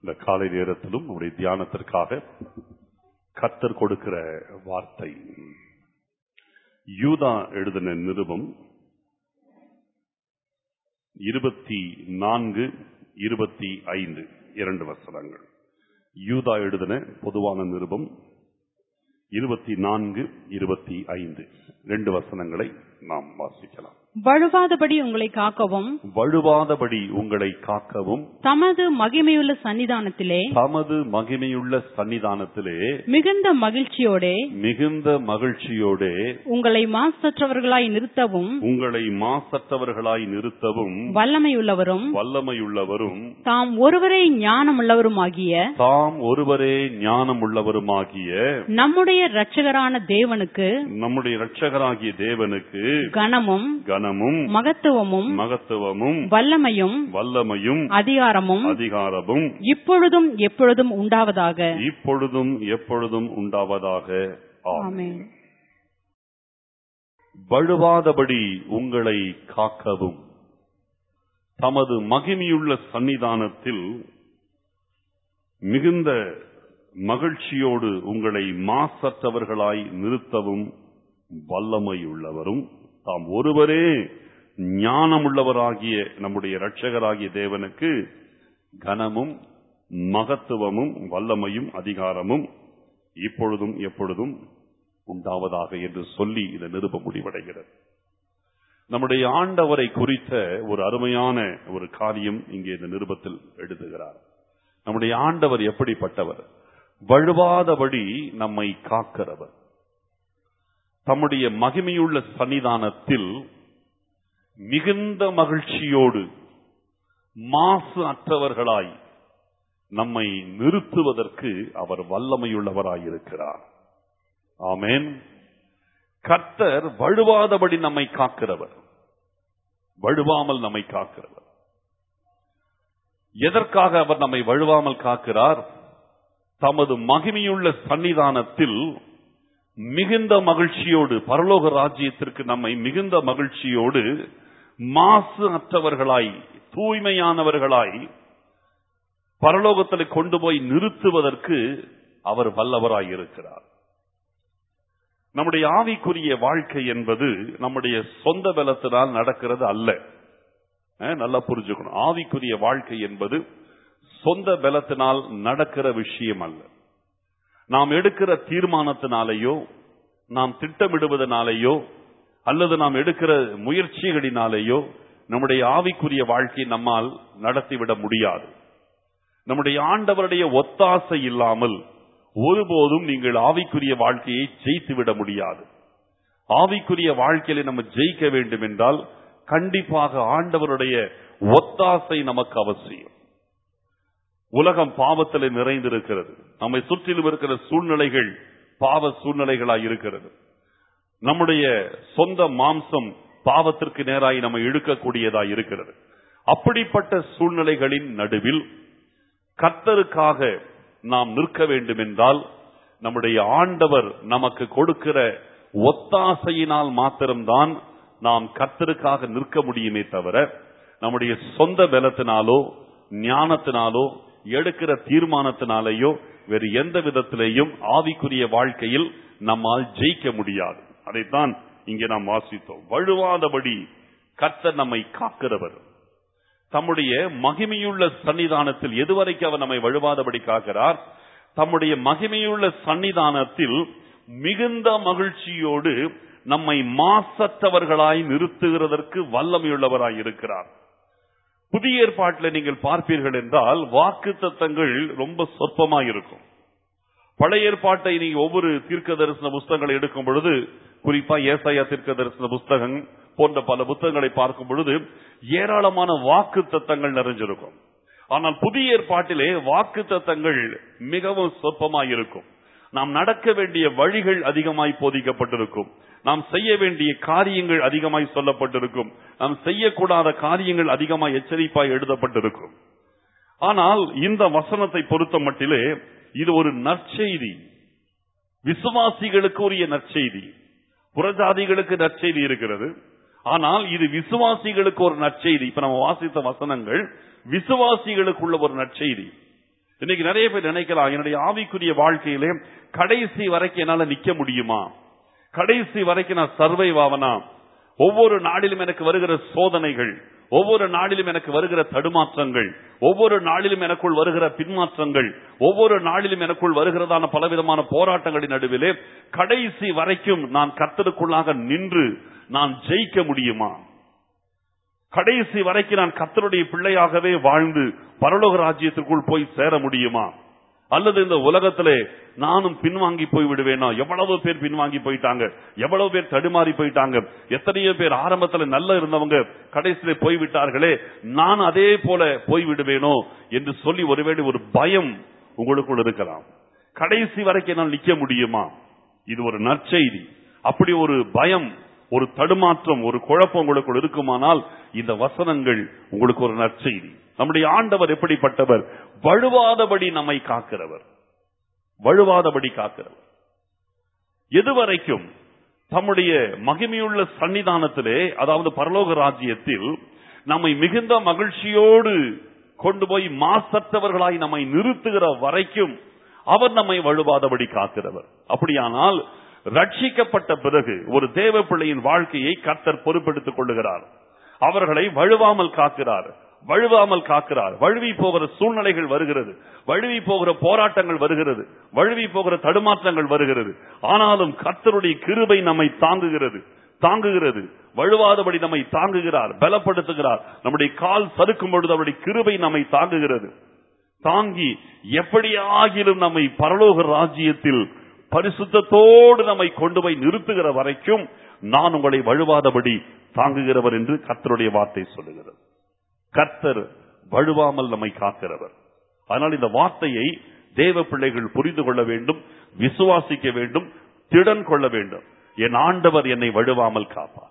இந்த காலை நேரத்திலும் உடைய தியானத்திற்காக கத்தர் கொடுக்கிற வார்த்தை யூதா எழுதின நிருபம் இருபத்தி நான்கு இருபத்தி ஐந்து இரண்டு வசனங்கள் யூதா எழுதின பொதுவான நிருபம் இருபத்தி நான்கு இருபத்தி ஐந்து ரெண்டு வசனங்களை நாம் வாசிக்கலாம் வழுவாதபடி உங்களை காக்கவும் வழுவாதபடி உங்களை காக்கவும் தமது மகிமையுள்ள சன்னிதானத்திலே தமது மகிமையுள்ள சன்னிதானத்திலே மிகுந்த மகிழ்ச்சியோடே மிகுந்த மகிழ்ச்சியோடே உங்களை மாசற்றவர்களாய் நிறுத்தவும் உங்களை மாசற்றவர்களாய் நிறுத்தவும் வல்லமையுள்ளவரும் வல்லமையுள்ளவரும் தாம் ஒருவரே ஞானமுள்ளவருமாகிய தாம் ஒருவரே ஞானம் உள்ளவருமாகிய நம்முடைய இரட்சகரான தேவனுக்கு நம்முடைய இரட்சகராகிய தேவனுக்கு கனமும் கனமும் மகத்துவமும் மகத்துவமும் வல்லமையும் வல்லமையும் அதிகாரமும் அதிகாரமும் இப்பொழுதும் எப்பொழுதும் உண்டாவதாக இப்பொழுதும் எப்பொழுதும் உண்டாவதாக ஆமென். ஆமென். வழுவாதபடி உங்களை காக்கவும் தமது மகிமையுள்ள சன்னிதானத்தில் மிகுந்த மகிழ்ச்சியோடு உங்களை மாசற்றவர்களாய் நிறுத்தவும் வல்லமையுள்ளவரும் தாம் ஒருவரே ஞானமுள்ளவராகிய நம்முடைய இரட்சகராகிய தேவனுக்கு கனமும் மகத்துவமும் வல்லமையும் அதிகாரமும் இப்பொழுதும் எப்பொழுதும் உண்டாவதாக என்று சொல்லி இந்த நிருப முடிவடைகிறது நம்முடைய ஆண்டவரை குறித்த ஒரு அருமையான ஒரு காரியம் இங்கே இந்த நிருபத்தில் எழுதுகிறார் நம்முடைய ஆண்டவர் எப்படிப்பட்டவர் வழுவாதபடி நம்மை காக்கிறவர் தம்முடைய மகிமையுள்ள சன்னிதானத்தில் மிகுந்த மகிழ்ச்சியோடு மாசு அற்றவர்களாய் நம்மை நிறுத்துவதற்கு அவர் வல்லமையுள்ளவராயிருக்கிறார் ஆமென் கர்த்தர் வழுவாதபடி நம்மை காக்கிறவர் வழுவாமல் நம்மை காக்கிறவர் எதற்காக அவர் நம்மை வழுவாமல் காக்கிறார் தமது மகிமையுள்ள சன்னிதானத்தில் மிகுந்த மகிழ்ச்சியோடு பரலோக ராஜ்யத்திற்கு நம்மை மிகுந்த மகிழ்ச்சியோடு மாசு அற்றவர்களாய் தூய்மையானவர்களாய் பரலோகத்தில் கொண்டு போய் நிறுத்துவதற்கு அவர் வல்லவராய் இருக்கிறார் நம்முடைய ஆவிக்குரிய வாழ்க்கை என்பது நம்முடைய சொந்த பலத்தினால் நடக்கிறது அல்ல அஹ், நல்லா புரிஞ்சுக்கணும் ஆவிக்குரிய வாழ்க்கை என்பது சொந்த பலத்தினால் நடக்கிற விஷயம் அல்ல நாம் எடுக்கிற தீர்மானத்தினாலேயோ நாம் திட்டமிடுவதனாலேயோ அல்லது நாம் எடுக்கிற முயற்சிகளினாலேயோ நம்முடைய ஆவிக்குரிய வாழ்க்கை நம்மால் நடத்திவிட முடியாது நம்முடைய ஆண்டவருடைய ஒத்தாசை இல்லாமல் ஒருபோதும் நீங்கள் ஆவிக்குரிய வாழ்க்கையை ஜெயித்து விட முடியாது ஆவிக்குரிய வாழ்க்கையில நம்ம ஜெயிக்க வேண்டும் என்றால் கண்டிப்பாக ஆண்டவருடைய ஒத்தாசை நமக்கு அவசியம் உலகம் பாவத்தில் நிறைந்திருக்கிறது நம்மை சுற்றிலும் இருக்கிற சூழ்நிலைகள் பாவ சூழ்நிலைகளாய் இருக்கிறது நம்முடைய சொந்த மாம்சம் பாவத்திற்கு நேராய் நம்ம இழுக்கக்கூடியதாய் இருக்கிறது அப்படிப்பட்ட சூழ்நிலைகளின் நடுவில் கர்த்தருக்காக நாம் நிற்க வேண்டும் என்றால் நம்முடைய ஆண்டவர் நமக்கு கொடுக்கிற ஒத்தாசையினால் மாத்திரம்தான் நாம் கர்த்தருக்காக நிற்க முடியுமே தவிர நம்முடைய சொந்த பலத்தினாலோ ஞானத்தினாலோ எடுக்கிற தீர்மானத்தினாலேயோ வேறு எந்த விதத்திலேயும் ஆவிக்குரிய வாழ்க்கையில் நம்மால் ஜெயிக்க முடியாது அதைத்தான் இங்கே நாம் வாசித்தோம் வழுவாதபடி கர்த்தர் நம்மை காக்கிறவர் தம்முடைய மகிமையுள்ள சன்னிதானத்தில் எதுவரைக்கும் அவர் நம்மை வழுவாதபடி காக்கிறார் தம்முடைய மகிமையுள்ள சன்னிதானத்தில் மிகுந்த மகிழ்ச்சியோடு நம்மை மாசற்றவர்களாய் நிறுத்துகிறதற்கு வல்லமையுள்ளவராய் இருக்கிறார் புதிய ஏற்பாட்டில் நீங்கள் பார்ப்பீர்கள் என்றால் வாக்கு தத்தங்கள் ரொம்ப சொற்பமாய் இருக்கும் பழைய ஏற்பாட்டை நீங்க ஒவ்வொரு தீர்க்க தரிசன புஸ்தகங்களை எடுக்கும் பொழுது குறிப்பா ஏசாயா தீர்க்க தரிசன புஸ்தகம் போன்ற பல புத்தகங்களை பார்க்கும் பொழுது ஏராளமான வாக்கு தத்தங்கள் நிறைஞ்சிருக்கும் ஆனால் புதிய ஏற்பாட்டிலே வாக்கு தத்தங்கள் மிகவும் சொற்பமாய் இருக்கும் நாம் நடக்க வேண்டிய வழிகள் அதிகமாய் போதிக்கப்பட்டிருக்கும் நாம் செய்ய வேண்டிய காரியங்கள் அதிகமாய் சொல்லப்பட்டிருக்கும் நாம் செய்யக்கூடாத காரியங்கள் அதிகமாய் எச்சரிப்பாய் எழுதப்பட்டிருக்கும் ஆனால் இந்த வசனத்தை பொறுத்த மட்டிலே இது ஒரு நற்செய்தி விசுவாசிகளுக்கு உரிய நற்செய்தி புறஜாதிகளுக்கு நற்செய்தி இருக்கிறது ஆனால் இது விசுவாசிகளுக்கு ஒரு நற்செய்தி இப்ப நம்ம வாசித்த வசனங்கள் விசுவாசிகளுக்குள்ள ஒரு நற்செய்தி இன்னைக்கு நிறைய பேர் நினைக்கலாம் என்னுடைய ஆவிக்குரிய வாழ்க்கையிலே கடைசி வரைக்கும் என்னால நிக்க முடியுமா கடைசி வரைக்கும் நான் சர்வைவ் ஆவனா ஒவ்வொரு நாளிலும் எனக்கு வருகிற சோதனைகள் ஒவ்வொரு நாளிலும் எனக்கு வருகிற தடுமாற்றங்கள் ஒவ்வொரு நாளிலும் எனக்குள் வருகிற பின்மாற்றங்கள் ஒவ்வொரு நாளிலும் எனக்குள் வருகிறதான பலவிதமான போராட்டங்களின் நடுவிலே கடைசி வரைக்கும் நான் கத்தருக்குள்ளாக நின்று நான் ஜெயிக்க முடியுமா கடைசி வரைக்கும் நான் கத்தருடைய பிள்ளையாகவே வாழ்ந்து பரலோக ராஜ்யத்திற்குள் போய் சேர முடியுமா அல்லது இந்த உலகத்திலே நானும் பின்வாங்கி போய் விடுவேனா எவ்வளவு பேர் பின்வாங்கி போயிட்டாங்க எவ்வளவு பேர் தடுமாறி போயிட்டாங்க எத்தனையோ பேர் ஆரம்பத்துல நல்லா இருந்தவங்க கடைசியில போய்விட்டார்களே நான் அதே போல போய் விடுவேனோ என்று சொல்லி ஒருவேளை ஒரு பயம் உங்களுக்குள் இருக்கலாம் கடைசி வரைக்கும் நான் நிக்க முடியுமா இது ஒரு நற்செய்தி அப்படி ஒரு பயம் ஒரு தடுமாற்றம் ஒரு குழப்பம் உங்களுக்குள் இருக்குமானால் இந்த வசனங்கள் உங்களுக்கு ஒரு நற்செய்தி நம்முடைய ஆண்டவர் எப்படிப்பட்டவர் வழுவாதபடி நம்மை காக்கிறவர் வழுவாதபடி காக்கிறவர் எதுவரைக்கும் தம்முடைய மகிமையுள்ள சன்னிதானத்திலே அதாவது பரலோக ராஜ்யத்தில் நம்மை மிகுந்த மகிழ்ச்சியோடு கொண்டு போய் மாசற்றவர்களாய் நம்மை நிறுத்துகிற வரைக்கும் அவர் நம்மை வழுவாதபடி காக்கிறவர் அப்படியானால் ரட்சிக்கப்பட்ட பிறகு ஒரு தேவ பிள்ளையின் வாழ்க்கையை கர்த்தர் பொறுப்பெடுத்துக் கொள்ளுகிறார் அவர்களை வழுவாமல் காக்கிறார் வழுவாமல் காக்கிறார் வழுவி போகிற சூழ்நிலைகள் வருகிறது வழுவி போகிற போராட்டங்கள் வருகிறது வழுவி போகிற தடுமாற்றங்கள் வருகிறது ஆனாலும் கர்த்தருடைய கிருபை நம்மை தாங்குகிறது தாங்குகிறது வழுவாதபடி நம்மை தாங்குகிறார் பலப்படுத்துகிறார் நம்முடைய கால் சறுக்கும் பொழுது அவருடைய கிருபை நம்மை தாங்குகிறது தாங்கி எப்படியாகிலும் நம்மை பரலோக ராஜ்யத்தில் பரிசுத்தத்தோடு நம்மை கொண்டு போய் நிறுத்துகிற வரைக்கும் நான் உங்களை வழுவாதபடி தாங்குகிறவர் என்று கர்த்தருடைய வார்த்தை சொல்லுகிறது கர்த்தர் வழுவாமல் நம்மை காக்கிறவர் அதனால் இந்த வார்த்தையை தேவ பிள்ளைகள் புரிந்து கொள்ள வேண்டும் விசுவாசிக்க வேண்டும் திடன் கொள்ள வேண்டும் என் ஆண்டவர் என்னை வழுவாமல் காப்பார்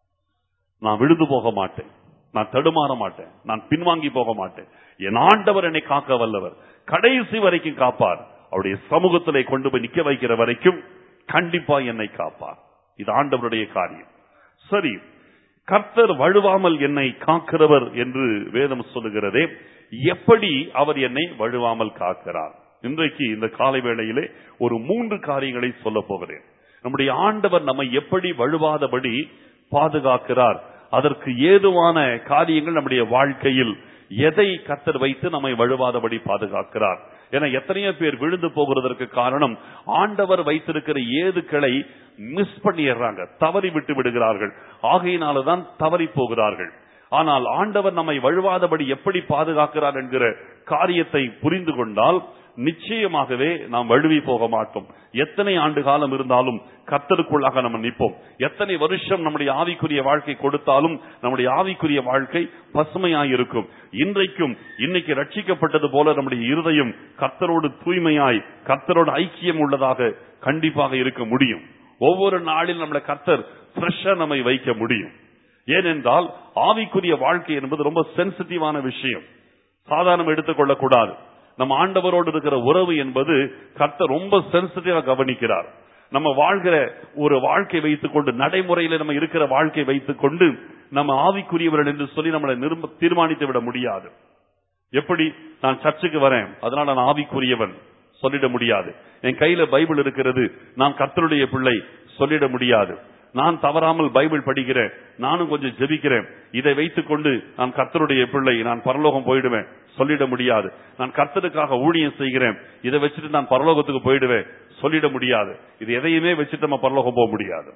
நான் விழுந்து போக மாட்டேன் நான் தடுமாற மாட்டேன் நான் பின்வாங்கி போக மாட்டேன் என் ஆண்டவர் என்னை காக்க வல்லவர் கடைசி வரைக்கும் காப்பார் அவருடைய சமூகத்திலே கொண்டு போய் நிக்க வைக்கிற வரைக்கும் கண்டிப்பா என்னை காப்பார் இது ஆண்டவருடைய காரியம் சரி கர்த்தர் வழுவாமல் என்னை காக்கிறவர் என்று வேதம் சொல்லுகிறதே எப்படி அவர் என்னை வழுவாமல் காக்கிறார் இன்றைக்கு இந்த காலை வேளையிலே ஒரு மூன்று காரியங்களை சொல்ல போகிறேன் நம்முடைய ஆண்டவர் நம்மை எப்படி வழுவாதபடி பாதுகாக்கிறார் அதற்கு ஏதுவான காரியங்கள் நம்முடைய வாழ்க்கையில் எதை கத்தர் வைத்து நம்மை வழுவாதபடி பாதுகாக்கிறார் என எத்தனையோ பேர் விழுந்து போகிறதற்கு காரணம் ஆண்டவர் வைத்திருக்கிற ஏதுக்களை மிஸ் பண்ணிடுறாங்க தவறி விட்டு விடுகிறார்கள் ஆகையினாலதான் தவறி போகிறார்கள் ஆனால் ஆண்டவர் நம்மை வழுவாதபடி எப்படி பாதுகாக்கிறார் என்கிற காரியத்தை புரிந்து கொண்டால் நிச்சயமாகவே நாம் வழுவி போக மாட்டோம் எத்தனை ஆண்டு காலம் இருந்தாலும் கத்தருக்குள்ளாக நம்ம நிற்போம் எத்தனை வருஷம் நம்முடைய ஆவிக்குரிய வாழ்க்கை கொடுத்தாலும் நம்முடைய ஆவிக்குரிய வாழ்க்கை பசுமையாய் இருக்கும் இன்றைக்கும் இன்னைக்கு ரட்சிக்கப்பட்டது போல நம்முடைய இருதயம் கத்தரோடு தூய்மையாய் கத்தரோடு ஐக்கியம் உள்ளதாக கண்டிப்பாக இருக்க முடியும் ஒவ்வொரு நாளில் நம்மளை கத்தர் ஃப்ரெஷ்ஷா நம்மை வைக்க முடியும் ஏனென்றால் ஆவிக்குரிய வாழ்க்கை என்பது ரொம்ப சென்சிட்டிவான விஷயம் சாதாரணம் எடுத்துக்கொள்ளக் கூடாது நம்ம ஆண்டவரோடு இருக்கிற உறவு என்பது கர்த்தர் ரொம்ப சென்சிட்டிவா கவனிக்கிறார் நம்ம வாழ்கிற ஒரு வாழ்க்கை வைத்துக் கொண்டு நடைமுறையில நம்ம இருக்கிற வாழ்க்கை வைத்துக் கொண்டு நம்ம ஆவிக்குரியவர்கள் என்று சொல்லி நம்மளை நிர்ம- தீர்மானித்து விட முடியாது எப்படி நான் சர்ச்சுக்கு வரேன் அதனால நான் ஆவிக்குரியவன் சொல்லிட முடியாது என் கையில பைபிள் இருக்கிறது நான் கர்த்தருடைய பிள்ளை சொல்லிட முடியாது நான் தவறாமல் பைபிள் படிக்கிறேன் நானும் கொஞ்சம் ஜெபிக்கிறேன் இதை வைத்துக் கொண்டு நான் கர்த்தருடைய பிள்ளை நான் பரலோகம் போயிடுவேன் சொல்லிட முடியாது நான் கர்த்தருக்காக ஊழியம் செய்கிறேன் இதை வச்சுட்டு நான் பரலோகத்துக்கு போயிடுவேன் சொல்லிட முடியாது இது எதையுமே வச்சுட்டு நம்ம பரலோகம் போக முடியாது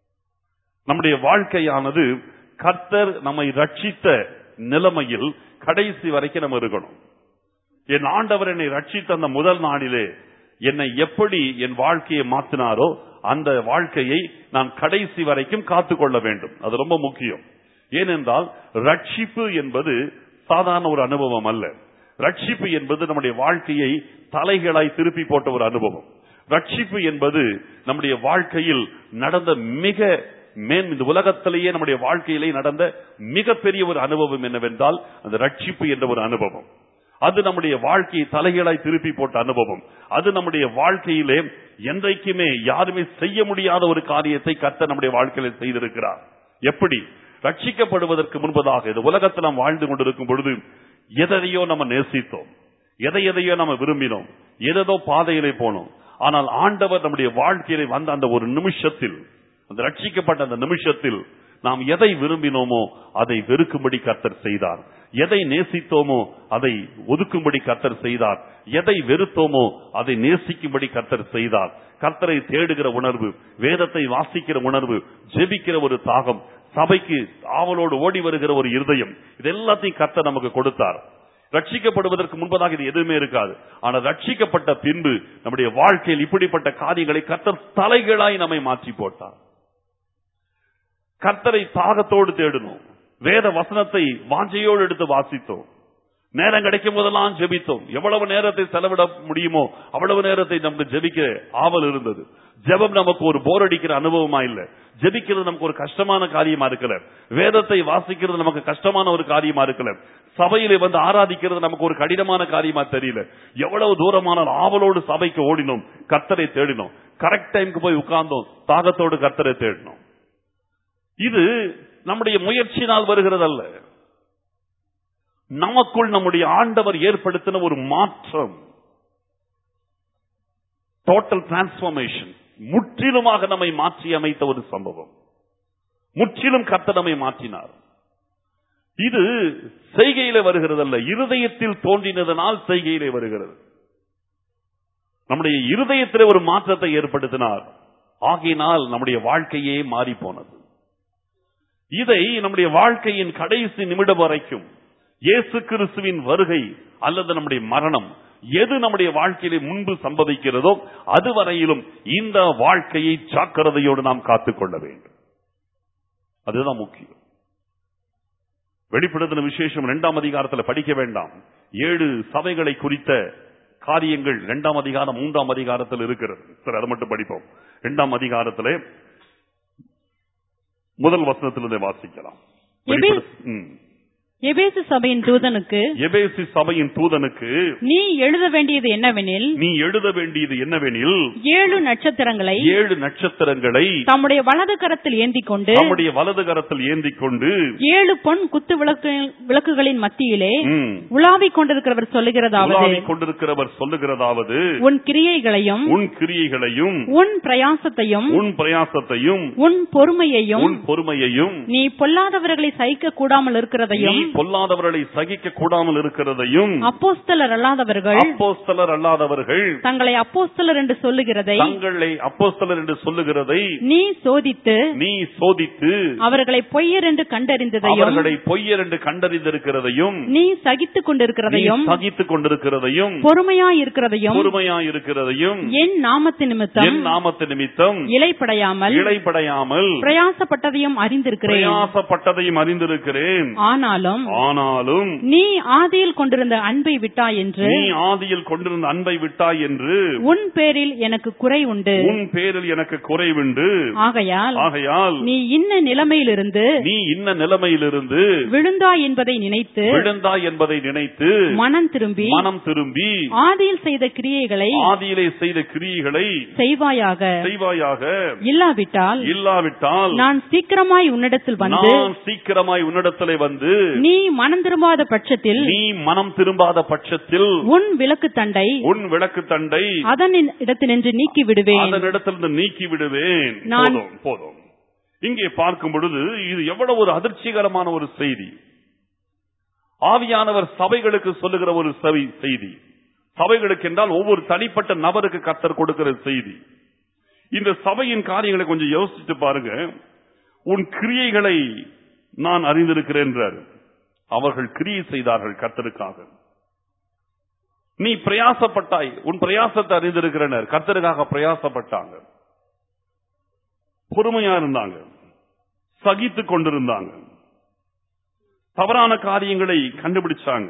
நம்முடைய வாழ்க்கையானது கர்த்தர் நம்மை ரட்சித்த நிலைமையில் கடைசி வரைக்கும் நம்ம இருக்கணும் என் ஆண்டவர் என்னை ரட்சித்த அந்த முதல் நாளிலே என்னை எப்படி என் வாழ்க்கையை மாற்றினாரோ அந்த வாழ்க்கையை நான் கடைசி வரைக்கும் காத்துக்கொள்ள வேண்டும் அது ரொம்ப முக்கியம் ஏனென்றால் ரட்சிப்பு என்பது சாதாரண ஒரு அனுபவம் அல்ல ரட்சிப்பு என்பது நம்முடைய வாழ்க்கையை தலைகளாய் திருப்பி போட்ட ஒரு அனுபவம் ரட்சிப்பு என்பது நம்முடைய வாழ்க்கையில் நடந்த மிக மேன் இந்த உலகத்திலேயே நம்முடைய வாழ்க்கையிலே நடந்த மிகப்பெரிய ஒரு அனுபவம் என்னவென்றால் அந்த ரட்சிப்பு என்ற ஒரு அனுபவம் அது நம்முடைய வாழ்க்கையை தலைகளாய் திருப்பி போட்ட அனுபவம் அது நம்முடைய வாழ்க்கையிலே என்றைக்குமே யாருமே செய்ய முடியாத ஒரு காரியத்தை கர்த்தர் நம்முடைய வாழ்க்கையில செய்திருக்கிறார் எப்படி ரட்சிக்கப்படுவதற்கு முன்பதாக இந்த உலகத்தில் நாம் வாழ்ந்து கொண்டிருக்கும் பொழுது எதையோ நம்ம நேசித்தோம் எதை எதையோ நம்ம விரும்பினோம் ஏதேதோ பாதையிலே போனோம் ஆனால் ஆண்டவர் நம்முடைய வாழ்க்கையிலே வந்த அந்த ஒரு நிமிஷத்தில் அந்த ரட்சிக்கப்பட்ட அந்த நிமிஷத்தில் நாம் எதை விரும்பினோமோ அதை வெறுக்கும்படி கர்த்தர் செய்தார் எதை நேசித்தோமோ அதை ஒதுக்கும்படி கர்த்தர் செய்தார் எதை வெறுத்தோமோ அதை நேசிக்கும்படி கர்த்தர் செய்தார் கர்த்தரை தேடுகிற உணர்வு வேதத்தை வாசிக்கிற உணர்வு ஜெபிக்கிற ஒரு தாகம் சபைக்கு ஆவலோடு ஓடி வருகிற ஒரு இருதயம் இது எல்லாத்தையும் கர்த்தர் நமக்கு கொடுத்தார் ரட்சிக்கப்படுவதற்கு முன்பதாக இது எதுவுமே இருக்காது ஆனால் ரட்சிக்கப்பட்ட பின்பு நம்முடைய வாழ்க்கையில் இப்படிப்பட்ட காரியங்களை கர்த்தர் தலைகளாய் நம்மை மாற்றி போட்டார் கர்த்தரை தாகத்தோடு தேடினோம் வேத வசனத்தை வாஞ்சையோடு எடுத்து வாசித்தோம் நேரம் கிடைக்கும் போதெல்லாம் ஜெபித்தோம் எவ்வளவு நேரத்தை செலவிட முடியுமோ அவ்வளவு நேரத்தை நமக்கு ஜெபிக்க ஆவல் இருந்தது ஜெபம் நமக்கு ஒரு போர் அடிக்கிற அனுபவமா இல்ல ஜெபிக்கிறது நமக்கு ஒரு கஷ்டமான காரியமா இருக்கல வேதத்தை வாசிக்கிறது நமக்கு கஷ்டமான ஒரு காரியமா இருக்கல சபையிலே வந்து ஆராதிக்கிறது நமக்கு ஒரு கடினமான காரியமா தெரியல எவ்வளவு தூரமான ஆவலோடு சபைக்கு ஓடினோம் கர்த்தரை தேடினோம் கரெக்ட் டைம்க்கு போய் உட்கார்ந்தோம் தாகத்தோடு கர்த்தரை தேடினோம் இது நம்முடைய முயற்சியினால் வருகிறதல்ல நமக்குள் நம்முடைய ஆண்டவர் ஏற்படுத்தின ஒரு மாற்றம் டோட்டல் டிரான்ஸ்பார்மேஷன் முற்றிலுமாக நம்மை மாற்றி அமைத்த ஒரு சம்பவம் முற்றிலும் கர்த்தர் நம்மை மாற்றினார் இது செய்கையிலே வருகிறதல்ல இருதயத்தில் தோன்றினதனால் செய்கையிலே வருகிறது நம்முடைய இருதயத்திலே ஒரு மாற்றத்தை ஏற்படுத்தினார் ஆகையினால் நம்முடைய வாழ்க்கையே மாறி போனது இதை நம்முடைய வாழ்க்கையின் கடைசி நிமிடம் வரைக்கும் இயேசு கிறிஸ்துவின் வருகை அல்லது நம்முடைய மரணம் எது நம்முடைய வாழ்க்கையிலே முன்பு சம்பவிக்கிறதோ அதுவரையிலும் இந்த வாழ்க்கையை ஜாக்கிரதையோடு நாம் காத்துக்கொள்ள வேண்டும் அதுதான் முக்கியம் வெளிப்படுத்தின விசேஷம் இரண்டாம் அதிகாரத்தில் படிக்க வேண்டாம் ஏழு சபைகளை குறித்த காரியங்கள் இரண்டாம் அதிகாரம் மூன்றாம் அதிகாரத்தில் இருக்கிறது சரி அதை மட்டும் படிப்போம் இரண்டாம் அதிகாரத்திலே முதல் வசனத்திலிருந்தே வாசிக்கலாம் வெளிப்படு- ம். எபேசு சபையின் தூதனுக்கு எபேசு சபையின் தூதனுக்கு நீ எழுத வேண்டியது என்னவெனில் நீ எழுத வேண்டியது என்னவெனில் ஏழு நட்சத்திரங்களை ஏழு நட்சத்திரங்களை தம்முடைய வலது கரத்தில் ஏந்தி கொண்டு நம்முடைய வலது கரத்தில் ஏந்தி கொண்டு ஏழு பொன் குத்து விளக்கு விளக்குகளின் மத்தியிலே ம், உலாவிக் கொண்டிருக்கிறவர் சொல்லுகிறதாவது உலாவிக் கொண்டிருக்கிறவர் சொல்லுகிறதாவது உன் கிரியைகளையும் உன் கிரியைகளையும் உன் பிரயாசத்தையும் உன் பிரயாசத்தையும் உன் பொறுமையையும் உன் பொறுமையையும் நீ பொல்லாதவர்களை சகிக்க கூடாமல் நீ இருக்கிறதையும் பொல்லாதவர்களை சகிக்க கூடாமல் இருக்கிறதையும் அப்போஸ்தலர் அல்லாதவர்கள் அப்போஸ்தலர் அல்லாதவர்கள் தங்களை அப்போஸ்தலர் என்று சொல்லுகிறதை தங்களை அப்போஸ்தலர் என்று சொல்லுகிறதை நீ சோதித்து நீ சோதித்து அவர்களை பொய்யர் என்று கண்டறிந்ததையும் அவர்களை பொய்யர் என்று கண்டறிந்திருக்கிறதையும் நீ சகித்துக் நீ கொண்டிருக்கிறதையும் சகித்துக் கொண்டிருக்கிறதையும் பொறுமையாய் இருக்கிறதையும் பொறுமையாய் இருக்கிறதையும் என் நாமத்து நிமித்தம் என் நாமத்து நிமித்தம் இலைப்படையாமல் இழைப்படையாமல் பிரயாசப்பட்டதையும் அறிந்திருக்கிறேன் பிரயாசப்பட்டதையும் அறிந்திருக்கிறேன் ஆனாலும் ஆனாலும் நீ ஆதியில் கொண்டிருந்த அன்பை விட்டாய் என்று நீ ஆதியில் கொண்டிருந்த அன்பை விட்டாய் என்று உன் பேரில் எனக்கு குறை உண்டு உன் பேரில் எனக்கு குறைவுண்டு ஆகையால் ஆகையால் நீ இன்ன நிலைமையிலிருந்து நீ இன்ன நிலைமையிலிருந்து விழுந்தாய் என்பதை நினைத்து விழுந்தாய் என்பதை நினைத்து மனம் திரும்பி மனம் திரும்பி ஆதியில் செய்த கிரியைகளை ஆதியிலே செய்த கிரியைகளை செய்வாயாக செய்வாயாக இல்லாவிட்டால் இல்லாவிட்டால் நான் சீக்கிரமாய் உன்னிடத்தில் வந்து நான் சீக்கிரமாய் உன்னிடத்திலே வந்து நீ மனம் திரும்பாத பட்சத்தில் நீ மனம் திரும்பாத பட்சத்தில் உன் விளக்கு தண்டை உன் விளக்கு தண்டை அதன் இடத்தினின்று நீக்கி விடுவேன் அதனிடத்திலிருந்து நீக்கி விடுவேன் நான்- போதும் போதும் இங்கே பார்க்கும் பொழுது இது எவ்வளவு ஒரு அதிர்ச்சிகரமான ஒரு செய்தி ஆவியானவர் சபைகளுக்கு சொல்லுகிற ஒரு செவி- செய்தி சபைகளுக்கு என்றால் ஒவ்வொரு தனிப்பட்ட நபருக்கு கத்தர் கொடுக்கிற செய்தி இந்த சபையின் காரியங்களை கொஞ்சம் யோசிச்சு பாருங்க உன் கிரியைகளை நான் அறிந்திருக்கிறேன் என்றார். அவர்கள் கிரியை செய்தார்கள் கர்த்தருக்காக நீ பிரயாசப்பட்டாய் உன் பிரயாசத்தை அறிந்திருக்கிறனர் கர்த்தருக்காக பிரயாசப்பட்டாங்க பொறுமையா இருந்தாங்க சகித்துக் கொண்டிருந்தாங்க தவறான காரியங்களை கண்டுபிடிச்சாங்க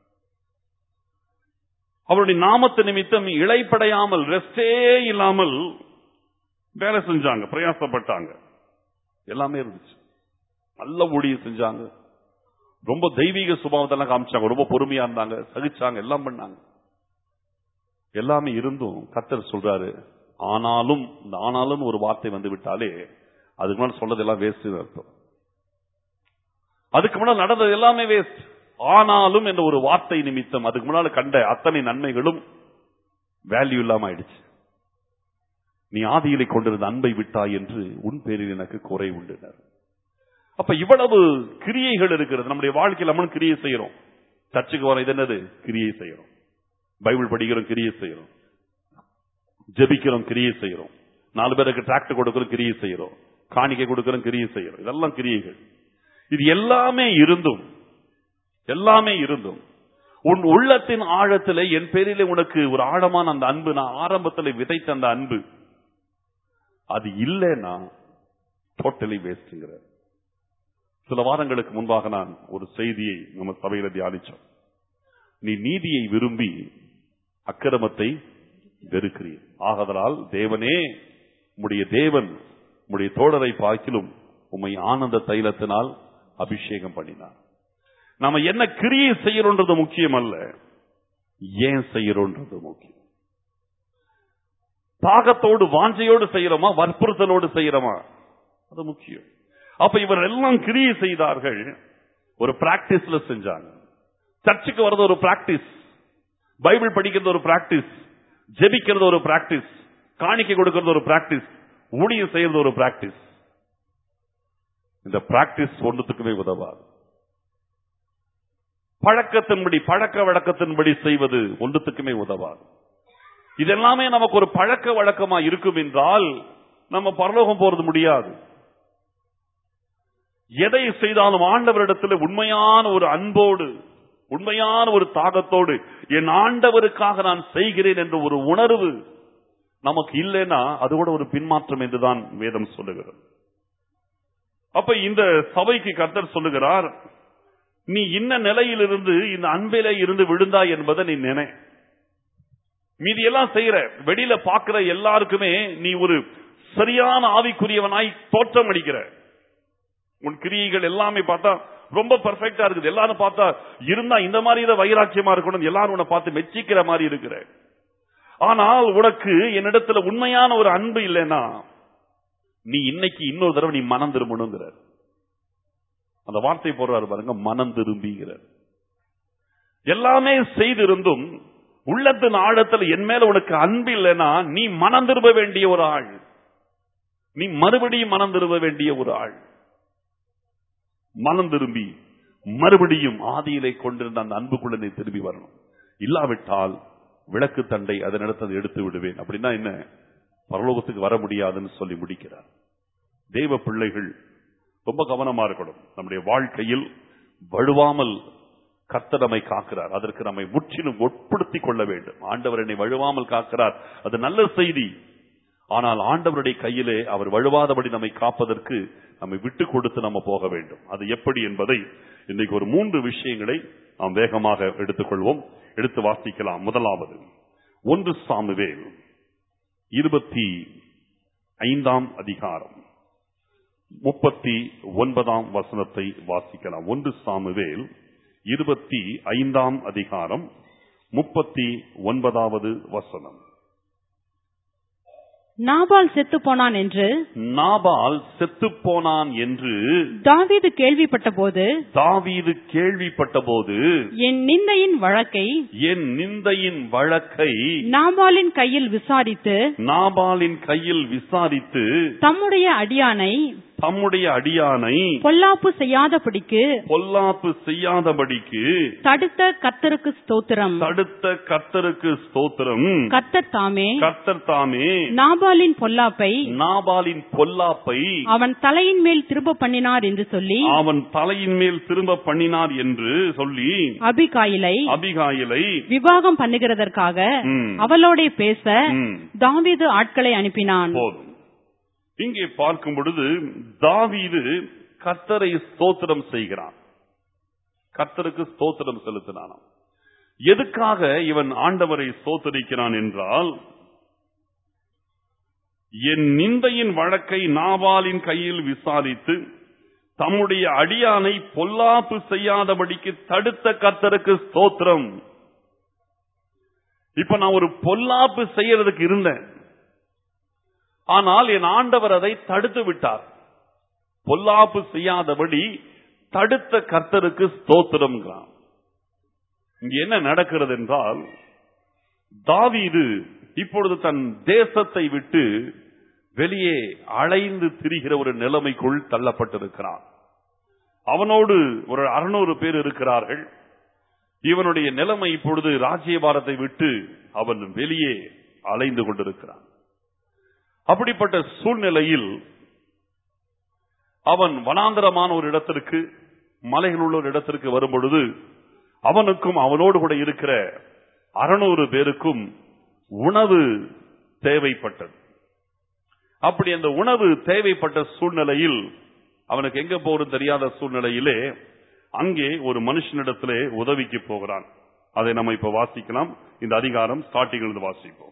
அவருடைய நாமத்து நிமித்தம் இழைப்படையாமல் ரெஸ்டே இல்லாமல் வேலை செஞ்சாங்க பிரயாசப்பட்டாங்க எல்லாமே இருந்துச்சு நல்ல ஊழியம் செஞ்சாங்க ரொம்ப தெய்வீக சுபாவத்தெல்லாம் காமிச்சாங்க ரொம்ப பொறுமையா இருந்தாங்க சகிச்சாங்க எல்லாம் பண்ணாங்க எல்லாமே இருந்தும் கத்தர் சொல்றாரு ஆனாலும் இந்த ஆனாலும் ஒரு வார்த்தை வந்து விட்டாலே அதுக்கு முன்னாடி சொல்றது எல்லாம் வேஸ்ட் அர்த்தம் அதுக்கு முன்னாடி நடந்தது எல்லாமே வேஸ்ட் ஆனாலும் என்ற ஒரு வார்த்தை நிமித்தம் அதுக்கு முன்னால கண்ட அத்தனை நன்மைகளும் வேல்யூ இல்லாம ஆயிடுச்சு நீ ஆதியிலே கொண்டிருந்த அன்பை விட்டாய் என்று உன் பேரில் எனக்கு குறை உண்டுனர் அப்ப இவ்வளவு கிரியைகள் இருக்கிறது நம்முடைய வாழ்க்கையில் நம்ம கிரியை செய்யறோம் சர்ச்சுக்கு வர இது என்னது கிரியை செய்யறோம் பைபிள் படிக்கிறோம் கிரியை செய்யறோம் ஜெபிக்கிறோம் கிரியை செய்யறோம் நாலு பேருக்கு டிராக்டர் கொடுக்கிறோம் கிரியை செய்யறோம் காணிக்கை கொடுக்கிறோம் கிரியை செய்யறோம் இதெல்லாம் கிரியைகள் இது எல்லாமே இருந்தும் எல்லாமே இருந்தும் உன் உள்ளத்தின் ஆழத்திலே என் பேரிலே உனக்கு ஒரு ஆழமான அந்த அன்பு நான் ஆரம்பத்தில் விதைத்த அந்த அன்பு அது இல்லைன்னா டோட்டலி வேஸ்ட்ங்கிற சில வாரங்களுக்கு முன்பாக நான் ஒரு செய்தியை நம்ம சபையில தியானிச்சோம் நீ நீதியை விரும்பி அக்கிரமத்தை வெறுக்கிறீர் ஆகதலால் தேவனே உம்முடைய தேவன் உம்முடைய தோழரை பார்க்கிலும் உம்மை ஆனந்த தைலத்தினால் அபிஷேகம் பண்ணினார் நாம என்ன கிரியை செய்யறோன்றது முக்கியம் அல்ல ஏன் செய்யறோன்றது முக்கியம் தாகத்தோடு வாஞ்சையோடு செய்யறோமா வற்புறுத்தலோடு செய்யறோமா அது முக்கியம் அப்ப இவர் எல்லாம் கிரியை செய்தார்கள் ஒரு பிராக்டிஸ்ல செஞ்சாங்க சர்ச்சுக்கு வர்றது ஒரு பிராக்டிஸ் பைபிள் படிக்கிறது ஒரு பிராக்டிஸ் ஜெபிக்கிறது ஒரு பிராக்டிஸ் காணிக்கை கொடுக்கிறது ஒரு பிராக்டிஸ் ஊழியம் செய்யறது ஒரு பிராக்டிஸ் இந்த பிராக்டிஸ் ஒன்றுத்துக்குமே உதவாது பழக்கத்தின்படி பழக்க வழக்கத்தின்படி செய்வது ஒன்றுத்துக்குமே உதவாது இதெல்லாமே நமக்கு ஒரு பழக்க வழக்கமா இருக்கும் என்றால் நம்ம பரலோகம் போறது முடியாது எதை செய்தாலும் ஆண்டவரிடத்தில் உண்மையான ஒரு அன்போடு உண்மையான ஒரு தாகத்தோடு என் ஆண்டவருக்காக நான் செய்கிறேன் என்ற ஒரு உணர்வு நமக்கு இல்லைன்னா அது கூட ஒரு பின்மாற்றம் என்றுதான் வேதம் சொல்லுகிறது அப்ப இந்த சபைக்கு கர்த்தர் சொல்லுகிறார் நீ இன்ன நிலையிலிருந்து இந்த அன்பிலே இருந்து விழுந்தாய் என்பதை நீ நினை மீதி எல்லாம் செய்யற வெளியில பாக்குற எல்லாருக்குமே நீ ஒரு சரியான ஆவிக்குரியவனாய் தோற்றம் அடிக்கிற உன் கிரியைகள் எல்லாமே பார்த்தா ரொம்ப பெர்ஃபெக்டா இருக்குது எல்லாரும் பார்த்தா இருந்தா இந்த மாதிரி இதை வைராக்கியமா இருக்கணும் எல்லாரும் உன்னை பார்த்து மெச்சிக்கிற மாதிரி இருக்கிற ஆனால் உனக்கு என்னிடத்துல உண்மையான ஒரு அன்பு இல்லைன்னா நீ இன்னைக்கு இன்னொரு தடவை நீ மனம் திரும்பணுங்கிற அந்த வார்த்தை போடுறாரு பாருங்க மனம் திரும்பிங்கிறார் எல்லாமே செய்திருந்தும் உள்ளத்தின் ஆழத்தில் என் மேல உனக்கு அன்பு இல்லைன்னா நீ மனம் திரும்ப வேண்டிய ஒரு ஆள் நீ மறுபடியும் மனம் திரும்ப வேண்டிய ஒரு ஆள் மனம் திரும்பி மறுபடியும் ஆதியிலே கொண்டிருந்த அந்த அன்புக்குள்ள நீ திரும்பி வரணும் இல்லாவிட்டால் விளக்கு தண்டை அதனிடத்தை எடுத்து விடுவேன் அப்படின்னா என்ன பரலோகத்துக்கு வர முடியாதுன்னு சொல்லி முடிக்கிறார் தெய்வ பிள்ளைகள் ரொம்ப கவனமா இருக்கணும் நம்முடைய வாழ்க்கையில் வழுவாமல் கர்த்தர் நம்மை காக்கிறார் அதற்கு நம்மை முற்றிலும் உட்படுத்திக் கொள்ள வேண்டும் ஆண்டவர் என்னை வழுவாமல் காக்கிறார் அது நல்ல செய்தி ஆனால் ஆண்டவருடைய கையிலே அவர் வழுவாதபடி நம்மை காப்பதற்கு நம்மை விட்டு கொடுத்து நம்ம போக வேண்டும் அது எப்படி என்பதை இன்னைக்கு ஒரு மூன்று விஷயங்களை நாம் வேகமாக எடுத்துக்கொள்வோம் எடுத்து வாசிக்கலாம் முதலாவது ஒன்று சாமுவேல் இருபத்தி ஐந்தாம் அதிகாரம் முப்பத்தி ஒன்பதாம் வசனத்தை வாசிக்கலாம் ஒன்று சாமுவேல் இருபத்தி ஐந்தாம் அதிகாரம் முப்பத்தி ஒன்பதாவது வசனம் நாபால் செத்து போனான் என்று நாபால் செத்துப் போனான் என்று தாவீது கேள்விப்பட்ட போது தாவீது கேள்விப்பட்ட போது என் நிந்தையின் வழக்கை என் நிந்தையின் வழக்கை நாபாலின் கையில் விசாரித்து நாபாலின் கையில் விசாரித்து தம்முடைய அடியானை தம்முடைய அடியானை பொல்லாப்பு செய்யாதபடிக்கு பொல்லாப்பு செய்யாதபடிக்கு தடுத்த கர்த்தருக்கு ஸ்தோத்திரம் தடுத்த கர்த்தருக்கு ஸ்தோத்திரம் கர்த்தர் தாமே கர்த்தர் தாமே நாபாலின் பொல்லாப்பை நாபாலின் பொல்லாப்பை அவன் தலையின் மேல் திரும்ப பண்ணினார் என்று சொல்லி அவன் தலையின் மேல் திரும்ப பண்ணினார் என்று சொல்லி அபிகாயிலை அபிகாயிலை விவாகம் பண்ணுகிறதற்காக ம். அவளோட பேச ம், தாவீது ஆட்களை அனுப்பினான் போதும் இங்கே பார்க்கும் பொழுது தாவீது கர்த்தரை ஸ்தோத்திரம் செய்கிறான் கர்த்தருக்கு ஸ்தோத்திரம் செலுத்தினானாம் எதுக்காக இவன் ஆண்டவரை ஸ்தோத்தரிக்கிறான் என்றால் என் நிந்தையின் வழக்கை நாவாலின் கையில் விசாரித்து தம்முடைய அடியானை பொல்லாப்பு செய்யாதபடிக்கு தடுத்த கர்த்தருக்கு ஸ்தோத்திரம் இப்ப நான் ஒரு பொல்லாப்பு செய்யறதுக்கு இருந்தேன் ஆனால் என் ஆண்டவர் அதை தடுத்து விட்டார் பொல்லாப்பு செய்யாதபடி தடுத்த கர்த்தருக்கு ஸ்தோத்திரம் இங்க என்ன நடக்கிறது என்றால் தாவீது இப்பொழுது தன் தேசத்தை விட்டு வெளியே அலைந்து திரிகிற ஒரு நிலைமைக்குள் தள்ளப்பட்டிருக்கிறான் அவனோடு ஒரு அறுநூறு பேர் இருக்கிறார்கள் இவனுடைய நிலைமை இப்பொழுது ராஜ்யபாரத்தை விட்டு அவன் வெளியே அலைந்து கொண்டிருக்கிறான் அப்படிப்பட்ட சூழ்நிலையில் அவன் வனாந்தரமான ஒரு இடத்திற்கு மலைகள் உள்ள ஒரு இடத்திற்கு வரும் பொழுது அவனுக்கும் அவனோடு கூட இருக்கிற அறுநூறு பேருக்கும் உணவு தேவைப்பட்டது அப்படி அந்த உணவு தேவைப்பட்ட சூழ்நிலையில் அவனுக்கு எங்க போறது தெரியாத சூழ்நிலையிலே அங்கே ஒரு மனுஷனிடத்திலே உதவிக்கு போகிறான் அதை நம்ம இப்ப வாசிக்கலாம் இந்த அதிகாரம் ஸ்டார்டிங் இருந்து வாசிப்போம்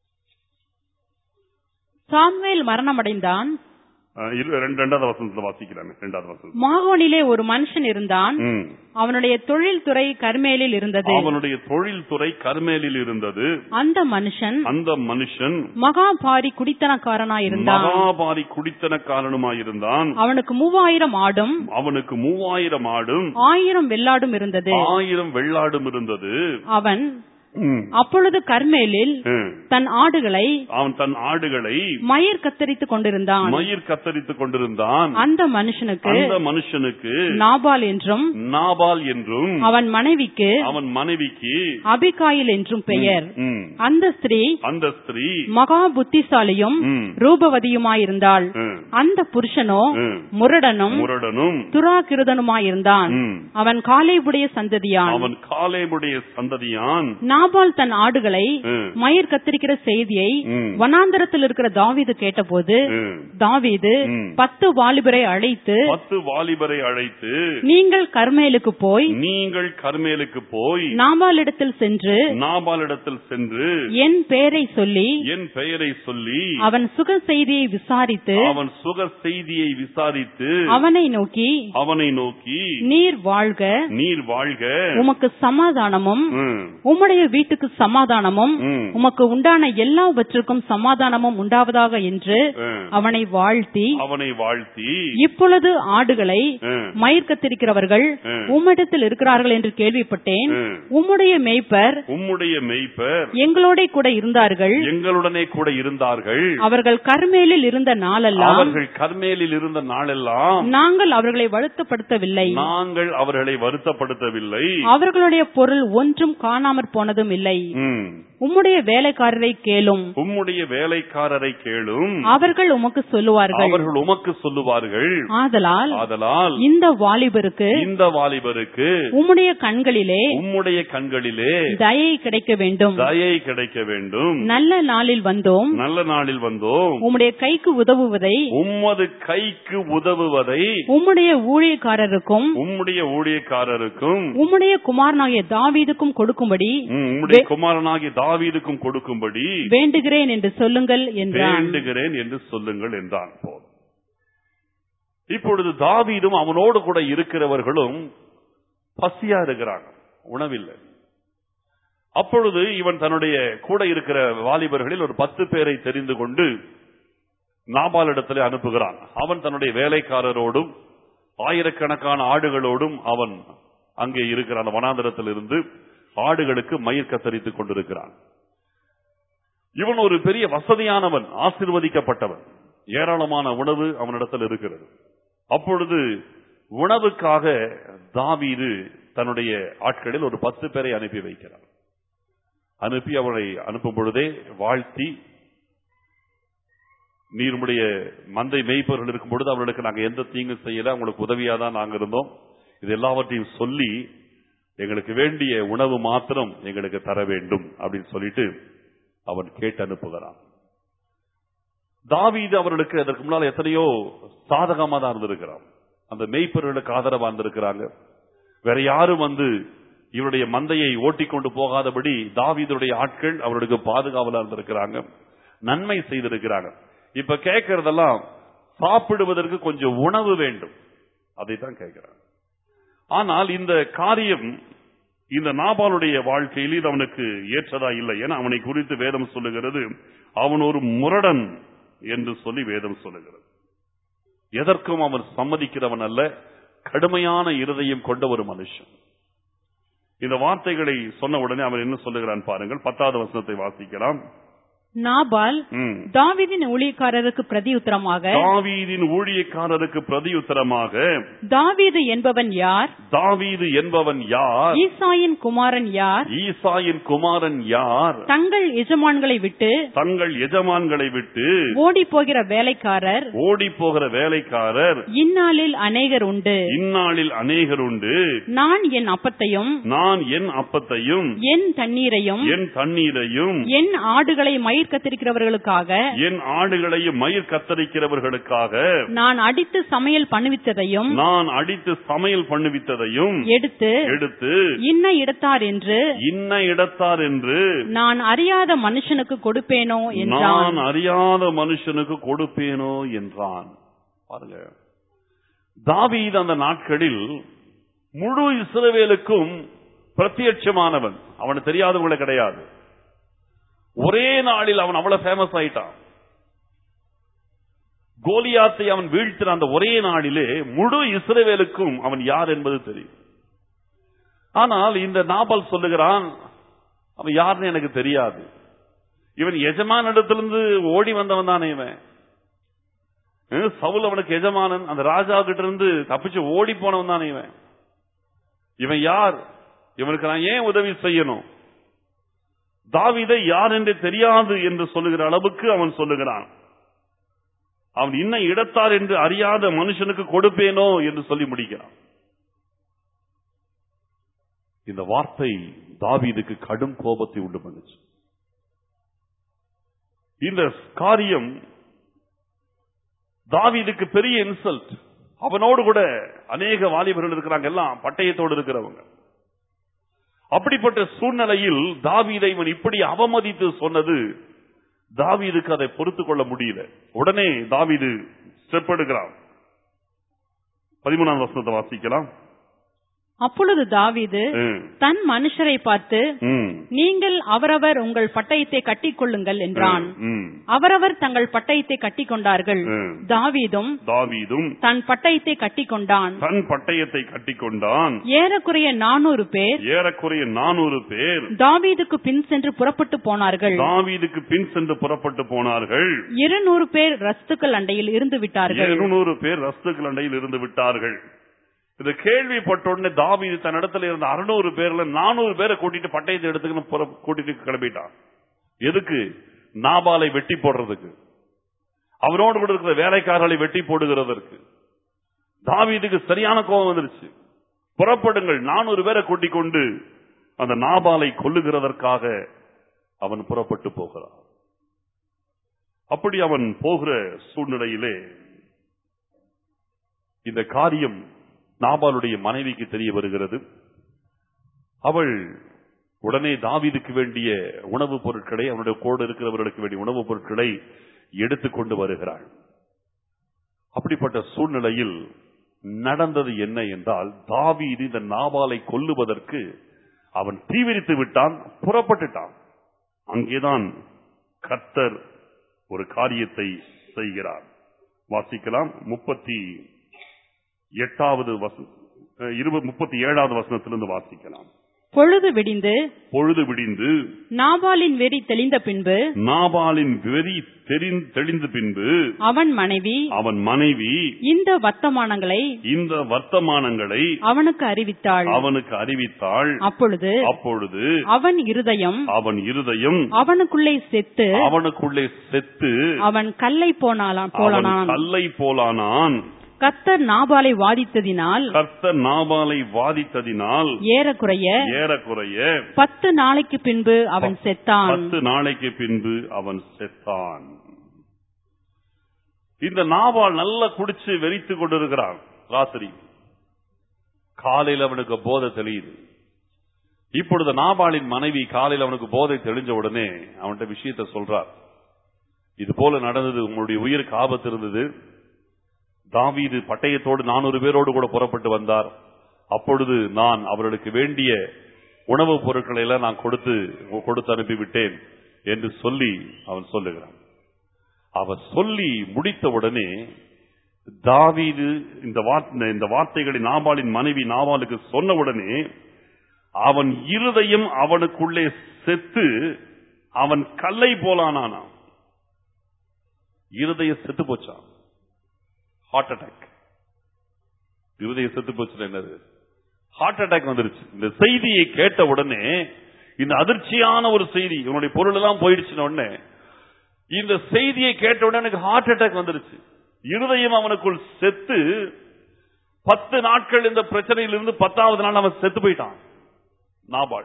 சாமுவேல் மரணமடைந்தான் அஹ் இரு- ரெண்டு- ரெண்டாவது வசனத்துல வாசிக்கிறேன் ரெண்டாவது வசனம் மாகோனிலே ஒரு மனுஷன் இருந்தான் ம். அவனுடைய தொழில் துறை கர்மேலில் இருந்தது அவனுடைய தொழில் துறை கர்மேலில் இருந்தது அந்த மனுஷன் அந்த மனுஷன் மகாபாரி குடித்தனக்காரனாயிருந்தான் மகாபாரி குடித்தனக்காரனுமாயிருந்தான் அவனுக்கு மூவாயிரம் ஆடும் அவனுக்கு மூவாயிரம் ஆடும் ஆயிரம் வெள்ளாடும் இருந்தது ஆயிரம் வெள்ளாடும் இருந்தது அவன் ம். அப்பொழுது கர்மேலில் ம். தன் ஆடுகளை அவன் தன் ஆடுகளை மயிர் கத்தரித்துக் கொண்டிருந்தான் மயிர் கத்தரித்துக் கொண்டிருந்தான் அந்த மனுஷனுக்கு அந்த மனுஷனுக்கு நாபால் என்றும் நாபால் என்றும் அவன் மனைவிக்கு அவன் மனைவிக்கு அபிகாயில் என்றும் பெயர் ம். அந்த ஸ்திரீ அந்த ஸ்திரீ மகா புத்திசாலியும் ம். ரூபவதியுமாயிருந்தாள் ம். அந்த புருஷனோ ம். முரடனும் முரடனும் துராகிருதனுமாயிருந்தான் ம். அவன் காலேபுடைய சந்ததியான் அவன் காலேபுடைய சந்ததியான் நாபால் தன் ஆடுகளை ம். மயிர் கத்திரிக்கிற செய்தியை ம். வனாந்தரத்தில் இருக்கிற தாவீது கேட்டபோது ம். தாவீது ம். பத்து வாலிபரை அழைத்து பத்து வாலிபரை அழைத்து நீங்கள் கர்மேலுக்கு போய் நீங்கள் கர்மேலுக்கு போய் நாபாலிடத்தில் சென்று நாபாலிடத்தில் சென்று என் பெயரை சொல்லி என் பெயரை சொல்லி அவன் சுக செய்தியை விசாரித்து அவன் சுக செய்தியை விசாரித்து அவனை நோக்கி அவனை நோக்கி நீர் வாழ்க நீர் வாழ்க உமக்கு சமாதானமும் ம், உம்முடைய வீட்டுக்கு சமாதானமும் ம், உமக்கு உண்டான எல்லாவற்றுக்கும் சமாதானமும் உண்டாவதாக என்று ம். அவனை வாழ்த்தி அவனை வாழ்த்தி இப்பொழுது ஆடுகளை ம், மயிர் கத்திரிக்கிறவர்கள் ம். உம்மிடத்தில் இருக்கிறார்கள் என்று கேள்விப்பட்டேன் ம். உம்முடைய மேய்ப்பர் உம்முடைய மெய்ப்பர் எங்களோட கூட இருந்தார்கள் எங்களுடனே கூட இருந்தார்கள் அவர்கள் கர்மேலில் இருந்த நாளெல்லாம் அவர்கள் கர்மேலில் இருந்த நாளெல்லாம் நாங்கள் அவர்களை வருத்தப்படுத்தவில்லை நாங்கள் அவர்களை வருத்தப்படுத்தவில்லை அவர்களுடைய பொருள் ஒன்றும் காணாமற் போனதும் இல்லை ம். உம்முடைய வேலைக்காரரை கேளும் உம்முடைய வேலைக்காரரை கேளும் அவர்கள் உமக்கு சொல்லுவார்கள் அவர்கள் உமக்கு சொல்லுவார்கள் ஆதலால் ஆதலால் இந்த வாலிபருக்கு இந்த வாலிபருக்கு உம்முடைய கண்களிலே உம்முடைய கண்களிலே தயை கிடைக்க வேண்டும் தயை கிடைக்க வேண்டும் நல்ல நாளில் வந்தோம் நல்ல நாளில் வந்தோம் உம்முடைய கைக்கு உதவுவதை உம்மது கைக்கு உதவுவதை உம்முடைய ஊழியக்காரருக்கும் உம்முடைய ஊழியக்காரருக்கும் உம்முடைய குமாரனாகிய தாவீதுக்கும் கொடுக்கும்படி ம், உம்முடைய குமாரனாகி தாவீதுக்கும் கொடுக்கும்படி வேண்டுகிறேன் என்று சொல்லுங்கள் என்றான் வேண்டுகிறேன் என்று சொல்லுங்கள் என்றான் போதும் இப்பொழுது தாவீதும் அவனோடு கூட இருக்கிறவர்களும் பசியா இருக்கிறாங்க உணவில்லை அப்பொழுது இவன் தன்னுடைய கூட இருக்கிற வாலிபர்களில் ஒரு பத்து பேரை தெரிந்து கொண்டு நாபாலிடத்திலே அனுப்புகிறான் அவன் தன்னுடைய வேலைக்காரரோடும் ஆயிரக்கணக்கான ஆடுகளோடும் அவன் அங்கே இருக்கிறான் அந்த வனாந்தரத்தில் இருந்து ஆடுகளுக்கு மயிர் கத்தரித்துக் கொண்டிருக்கிறான் இவன் ஒரு பெரிய வசதியானவன் ஆசிர்வதிக்கப்பட்டவன் ஏராளமான உணவு அவனிடத்தில் இருக்கிறது அப்பொழுது உணவுக்காக தாவீது தன்னுடைய ஆட்களில் ஒரு பத்து பேரை அனுப்பி வைக்கிறான் அனுப்பி அவனை அனுப்பும் பொழுதே வாழ்த்தி நீருடைய மந்தை மேய்ப்பவர்கள் இருக்கும் பொழுது அவர்களுக்கு நாங்க எந்த தீங்கும் செய்யல உங்களுக்கு உதவியா தான் நாங்க இருந்தோம் இது எல்லாவற்றையும் சொல்லி எங்களுக்கு வேண்டிய உணவு மாத்திரம் எங்களுக்கு தர வேண்டும் அப்படின்னு சொல்லிட்டு அவன் கேட்டு அனுப்புகிறான் தாவீது அவர்களுக்கு அதற்கு முன்னால் எத்தனையோ சாதகமா தான் இருந்திருக்கிறான் அந்த மெய்ப்பர்களுக்கு ஆதரவா இருந்திருக்கிறாங்க வேற யாரும் வந்து இவருடைய மந்தையை ஓட்டிக்கொண்டு போகாதபடி தாவீதுடைய ஆட்கள் அவர்களுக்கு பாதுகாவலா இருந்திருக்கிறாங்க நன்மை செய்திருக்கிறாங்க இப்ப கேட்கறதெல்லாம் சாப்பிடுவதற்கு கொஞ்சம் உணவு வேண்டும் அதைத்தான் கேட்கிறாங்க ஆனால் இந்த காரியம் இந்த நாபாலுடைய வாழ்க்கையில் இது அவனுக்கு ஏற்றதா இல்லை என அவனை குறித்து வேதம் சொல்லுகிறது அவன் ஒரு முரடன் என்று சொல்லி வேதம் சொல்லுகிறது எதற்கும் அவன் சம்மதிக்கிறவன் அல்ல கடுமையான இருதயம் கொண்ட ஒரு மனுஷன் இந்த வார்த்தைகளை சொன்ன உடனே அவன் என்ன சொல்லுகிறான் பாருங்கள் பத்தாவது வசனத்தை வாசிக்கலாம் நாபால் ம். தாவீதின் ஊழியக்காரருக்கு பிரதியுத்தரமாக தாவீதின் ஊழியக்காரருக்கு பிரதியுத்தரமாக தாவீது என்பவன் யார் தாவீது என்பவன் யார் ஈசாயின் குமாரன் யார் ஈசாயின் குமாரன் யார் தங்கள் எஜமான்களை விட்டு தங்கள் எஜமான்களை விட்டு ஓடி போகிற வேலைக்காரர் ஓடி போகிற வேலைக்காரர் இந்நாளில் அநேகர் உண்டு இந்நாளில் அநேகர் உண்டு நான் என் அப்பத்தையும் நான் என் அப்பத்தையும் என் தண்ணீரையும் என் தண்ணீரையும் என் ஆடுகளை மயிர் கத்திரிக்கிறவர்களுக்காக என் ஆடுகளையும் மயிர் கத்தரிக்கிறவர்களுக்காக நான் அடித்து சமையல் பண்ணுவித்ததையும் நான் அடித்து சமையல் பண்ணுவித்ததையும் எடுத்து எடுத்து இன்ன இடத்தார் என்று இன்ன இடத்தார் என்று நான் அறியாத மனுஷனுக்கு கொடுப்பேனோ நான் என்றான் அறியாத மனுஷனுக்கு கொடுப்பேனோ என்றான் பாருங்க தாவீது அந்த நாட்களில் முழு இஸ்ரவேலுக்கும் பிரத்யட்சமானவன் அவனுக்கு தெரியாதவங்கள கிடையாது ஒரே நாளில் அவன் அவ்வளவு ஃபேமஸ் ஆயிட்டான் கோலியாத்தை அவன் வீழ்த்தின அந்த ஒரே நாளிலே முழு இஸ்ரவேலுக்கும் அவன் யார் என்பது தெரியும் ஆனால் இந்த நாபால் சொல்லுகிறான் அவன் யாருன்னு எனக்கு தெரியாது இவன் எஜமான இடத்திலிருந்து ஓடி வந்தவன் தானே இவன் அஹ் சவுல் அவனுக்கு எஜமானன் அந்த ராஜா கிட்ட இருந்து தப்பிச்சு ஓடி போனவன் தானே இவன் இவன் யார் இவனுக்கு நான் ஏன் உதவி செய்யணும் தாவீதை யார் என்று தெரியாது என்று சொல்லுகிற அளவுக்கு அவன் சொல்லுகிறான் அவன் இன்ன இடத்தார் என்று அறியாத மனுஷனுக்கு கொடுப்பேனோ என்று சொல்லி முடிக்கிறான் இந்த வார்த்தை தாவீதுக்கு கடும் கோபத்தை உண்டு பண்ணுச்சு இந்த காரியம் தாவீதுக்கு பெரிய இன்சல்ட் அவனோடு கூட அநேக வாலிபர்கள் இருக்கிறாங்க எல்லாம் பட்டயத்தோடு இருக்கிறவங்க அப்படிப்பட்ட சூழ்நிலையில் தாவீதை இவன் இப்படி அவமதித்து சொன்னது தாவீதுக்கு அதை பொறுத்துக் கொள்ள முடியல உடனே தாவீது ஸ்டெப் எடுக்கிறான் பதிமூணாம் வசனத்தை வாசிக்கலாம் அப்பொழுது தாவீது ம், தன் மனுஷரை பார்த்து ம், நீங்கள் அவரவர் உங்கள் பட்டயத்தை கட்டிக்கொள்ளுங்கள் என்றான் ம், அவரவர் தங்கள் பட்டயத்தை கட்டிக்கொண்டார்கள் ம். தாவீதும் தாவீதும் தன் பட்டயத்தை கட்டிக்கொண்டான் தன் பட்டயத்தை கட்டிக்கொண்டான் ஏறக்குறைய நானூறு பேர் ஏறக்குறைய நானூறு பேர் தாவீதுக்கு பின் சென்று புறப்பட்டு போனார்கள் தாவீதுக்கு பின் சென்று புறப்பட்டு போனார்கள் இருநூறு பேர் ரஸ்துக்கள் அண்டையில் இருந்து விட்டார்கள் இருநூறு பேர் ரஸ்துக்கள் அண்டையில் இருந்து விட்டார்கள் இந்த கேள்விப்பட்ட உடனே தாவீது தன் இடத்துல இருந்த அறுநூறு பேர்ல நானூறு பேரை கூட்டிட்டு பட்டயத்தை எடுத்துக்கணும் புற- கூட்டிட்டு கிளம்பிட்டான் எதுக்கு நாபாலை வெட்டி போடுறதுக்கு அவனோடு கூட இருக்கிற வேலைக்காரர்களை வெட்டி போடுகிறதற்கு தாவீதுக்கு சரியான கோபம் வந்துருச்சு புறப்படுங்கள் நானூறு பேரை கூட்டிக் கொண்டு அந்த நாபாலை கொல்லுகிறதற்காக அவன் புறப்பட்டு போகிறான் அப்படி அவன் போகிற சூழ்நிலையிலே இந்த காரியம் நாபாலுடைய மனைவிக்கு தெரிய வருகிறது அவள் உடனே தாவீதுக்கு வேண்டிய உணவுப் பொருட்களை அவனுடைய கோடு இருக்கிறவர்களுக்கு வேண்டிய உணவுப் பொருட்களை எடுத்துக்கொண்டு வருகிறாள் அப்படிப்பட்ட சூழ்நிலையில் நடந்தது என்ன என்றால் தாவீது இந்த நாபாலை கொல்லுவதற்கு அவன் தீவிரித்து விட்டான் புறப்பட்டுட்டான் அங்கேதான் கர்த்தர் ஒரு காரியத்தை செய்கிறார் வாசிக்கலாம் முப்பத்தி எட்டாவது வச இருபது முப்பத்தி ஏழாவது வசனத்திலிருந்து வாசிக்கலாம் பொழுது விடிந்து பொழுது விடிந்து நாபாலின் வெறி தெளிந்த பின்பு நாபாலின் வெறி தெரிந்- தெளிந்த பின்பு அவன் மனைவி அவன் மனைவி இந்த வர்த்தமானங்களை இந்த வர்த்தமானங்களை அவனுக்கு அறிவித்தாள் அவனுக்கு அறிவித்தாள் அப்பொழுது அப்பொழுது அவன் இருதயம் அவன் இருதயம் அவனுக்குள்ளே செத்து அவனுக்குள்ளே செத்து அவன் கல்லை போனாலாம் அவன் போலனான் கல்லை போலானான் கத்தர் நாபாலை வாதித்ததினால் கர்த்தர் நாபாலை வாதித்ததினால் ஏறக்குறைய ஏறக்குறைய பத்து நாளைக்கு பின்பு அவன் செத்தான் பத்து நாளைக்கு பின்பு அவன் செத்தான் இந்த நாபால் நல்லா குடிச்சு வெறித்து கொண்டிருக்கிறான் ராத்திரி காலையில் அவனுக்கு போதை தெளியுது இப்பொழுது நாபாலின் மனைவி காலையில் அவனுக்கு போதை தெளிஞ்ச உடனே அவன்கிட்ட விஷயத்தை சொல்றார் இது போல நடந்தது உங்களுடைய உயிருக்கு ஆபத்து இருந்தது தாவீது பட்டயத்தோடு நானூறு பேரோடு கூட புறப்பட்டு வந்தார் அப்பொழுது நான் அவர்களுக்கு வேண்டிய உணவுப் பொருட்களை எல்லாம் நான் கொடுத்து கொடுத்து அனுப்பிவிட்டேன் என்று சொல்லி அவன் சொல்லுகிறான் அவர் சொல்லி முடித்த உடனே தாவீது இந்த வார்த்தை இந்த வார்த்தைகளை நாபாலின் மனைவி நாபாலுக்கு சொன்ன உடனே அவன் இருதயம் அவனுக்குள்ளே செத்து அவன் கல்லை போலானானாம் இருதயம் செத்து போச்சான் ஹார்ட் அட்டாக் இருதயம் செத்து போச்சுல என்னது ஹார்ட் அட்டாக் வந்துருச்சு இந்த செய்தியை கேட்ட உடனே இந்த அதிர்ச்சியான ஒரு செய்தி இவனுடைய பொருள் எல்லாம் போயிடுச்சுன உடனே இந்த செய்தியை கேட்ட உடனே எனக்கு ஹார்ட் அட்டாக் வந்துருச்சு இருதயம் அவனுக்குள் செத்து பத்து நாட்கள் இந்த பிரச்சனையிலிருந்து பத்தாவது நாள் அவன் செத்து போயிட்டான் நாபாள்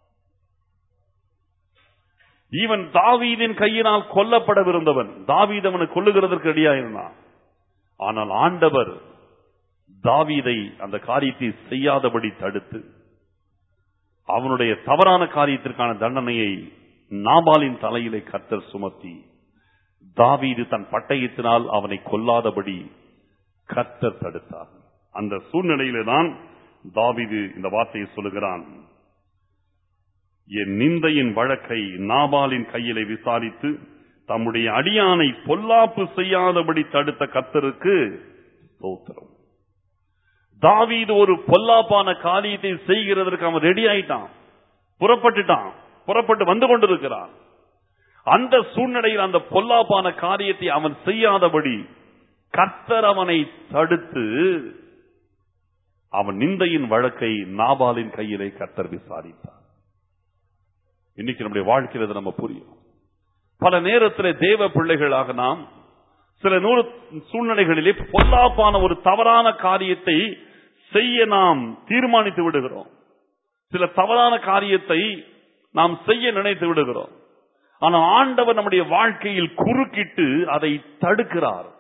இவன் தாவீதின் கையினால் கொல்லப்படவிருந்தவன் தாவீது அவனை கொல்லுகிறதற்கு ரெடியா இருந்தான் ஆனால் ஆண்டவர் தாவீதை அந்த காரியத்தை செய்யாதபடி தடுத்து அவனுடைய தவறான காரியத்திற்கான தண்டனையை நாபாலின் தலையிலே கர்த்தர் சுமத்தி தாவீது தன் பட்டயத்தினால் அவனை கொல்லாதபடி கர்த்தர் தடுத்தார் அந்த சூழ்நிலையிலே தான் தாவீது இந்த வார்த்தையை சொல்லுகிறான் என் நிந்தையின் வழக்கை நாபாலின் கையிலே விசாரித்து தம்முடைய அடியானை பொல்லாப்பு செய்யாதபடி தடுத்த கர்த்தருக்கு ஸ்தோத்திரம் தாவீது ஒரு பொல்லாப்பான காரியத்தை செய்கிறதற்கு அவன் ரெடி ஆயிட்டான் புறப்பட்டுட்டான் புறப்பட்டு வந்து கொண்டிருக்கிறான் அந்த சூழ்நிலையில் அந்த பொல்லாப்பான காரியத்தை அவன் செய்யாதபடி கர்த்தர் அவனை தடுத்து அவன் நிந்தையின் வழக்கை நாபாலின் கையிலே கர்த்தர் விசாரித்தார் இன்னைக்கு நம்முடைய வாழ்க்கையில் இது நம்ம புரியும் பல நேரத்தில் தேவ பிள்ளைகளாக நாம் சில நூறு சூழ்நிலைகளிலே பொல்லாப்பான ஒரு தவறான காரியத்தை செய்ய நாம் தீர்மானித்து விடுகிறோம் சில தவறான காரியத்தை நாம் செய்ய நினைத்து விடுகிறோம் ஆனால் ஆண்டவர் நம்முடைய வாழ்க்கையில் குறுக்கிட்டு அதை தடுக்கிறார்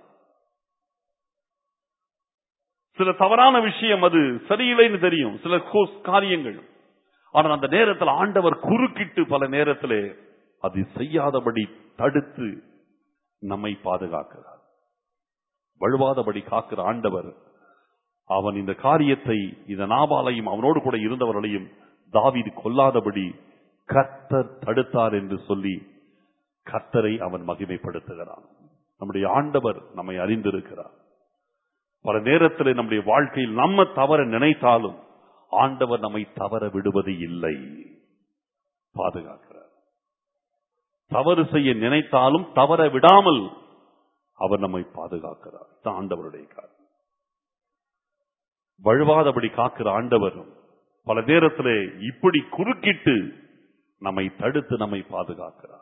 சில தவறான விஷயம் அது சரியில்லைன்னு தெரியும் சில கோ- காரியங்கள் ஆனால் அந்த நேரத்தில் ஆண்டவர் குறுக்கிட்டு பல நேரத்திலே அது செய்யாதபடி தடுத்து நம்மை பாதுகாக்கிறார் வழுவாதபடி காக்கிற ஆண்டவர் அவன் இந்த காரியத்தை இந்த நாபாலையும் அவனோடு கூட இருந்தவர்களையும் தாவீது கொல்லாதபடி கர்த்தர் தடுத்தார் என்று சொல்லி கர்த்தரை அவன் மகிமைப்படுத்துகிறான் நம்முடைய ஆண்டவர் நம்மை அறிந்திருக்கிறார் பல நேரத்தில் நம்முடைய வாழ்க்கையில் நம்ம தவற நினைத்தாலும் ஆண்டவர் நம்மை தவற விடுவது இல்லை பாதுகாக்கிறார் தவறு செய்ய நினைத்தாலும் தவற விடாமல் அவர் நம்மை பாதுகாக்கிறார் இதுதான் ஆண்டவருடைய காரியம் வழுவாதபடி காக்கிற ஆண்டவர் பல நேரத்திலே இப்படி குறுக்கிட்டு நம்மை தடுத்து நம்மை பாதுகாக்கிறார்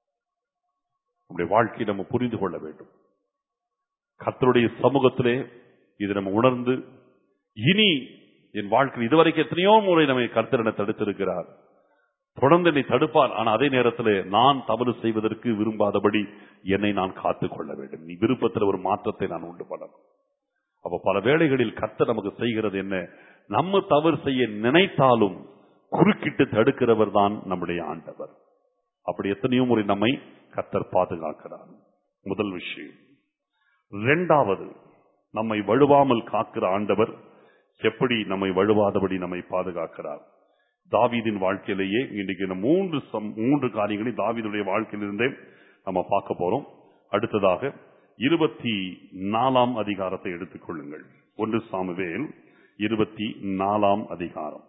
நம்முடைய வாழ்க்கையை நம்ம புரிந்து கொள்ள வேண்டும் கர்த்தருடைய சமூகத்திலே இது நம்ம உணர்ந்து இனி என் வாழ்க்கையில் இதுவரைக்கும் எத்தனையோ முறை நம்மை கர்த்தர் என தடுத்திருக்கிறார் தொடர்ந்து என்னை தடுப்பார் ஆனால் அதே நேரத்தில் நான் தவறு செய்வதற்கு விரும்பாதபடி என்னை நான் காத்துக் கொள்ள வேண்டும் நீ விருப்பத்தில் ஒரு மாற்றத்தை நான் உண்டு பண்ணணும் அப்ப பல வேளைகளில் கர்த்தர் நமக்கு செய்கிறது என்ன நம்ம தவறு செய்ய நினைத்தாலும் குறுக்கிட்டு தடுக்கிறவர் தான் நம்முடைய ஆண்டவர் அப்படி எத்தனையோ முறை நம்மை கர்த்தர் பாதுகாக்கிறார் முதல் விஷயம் இரண்டாவது நம்மை வழுவாமல் காக்கிற ஆண்டவர் எப்படி நம்மை வழுவாதபடி நம்மை பாதுகாக்கிறார் தாவீதின் வாழ்க்கையிலேயே இன்றைக்கு இந்த மூன்று சம்- மூன்று காரியங்களை தாவீதுடைய வாழ்க்கையிலிருந்தே நம்ம பார்க்க போறோம் அடுத்ததாக இருபத்தி நாலாம் அதிகாரத்தை எடுத்துக்கொள்ளுங்கள் ஒன்று சாமுவேல் இருபத்தி நாலாம் அதிகாரம்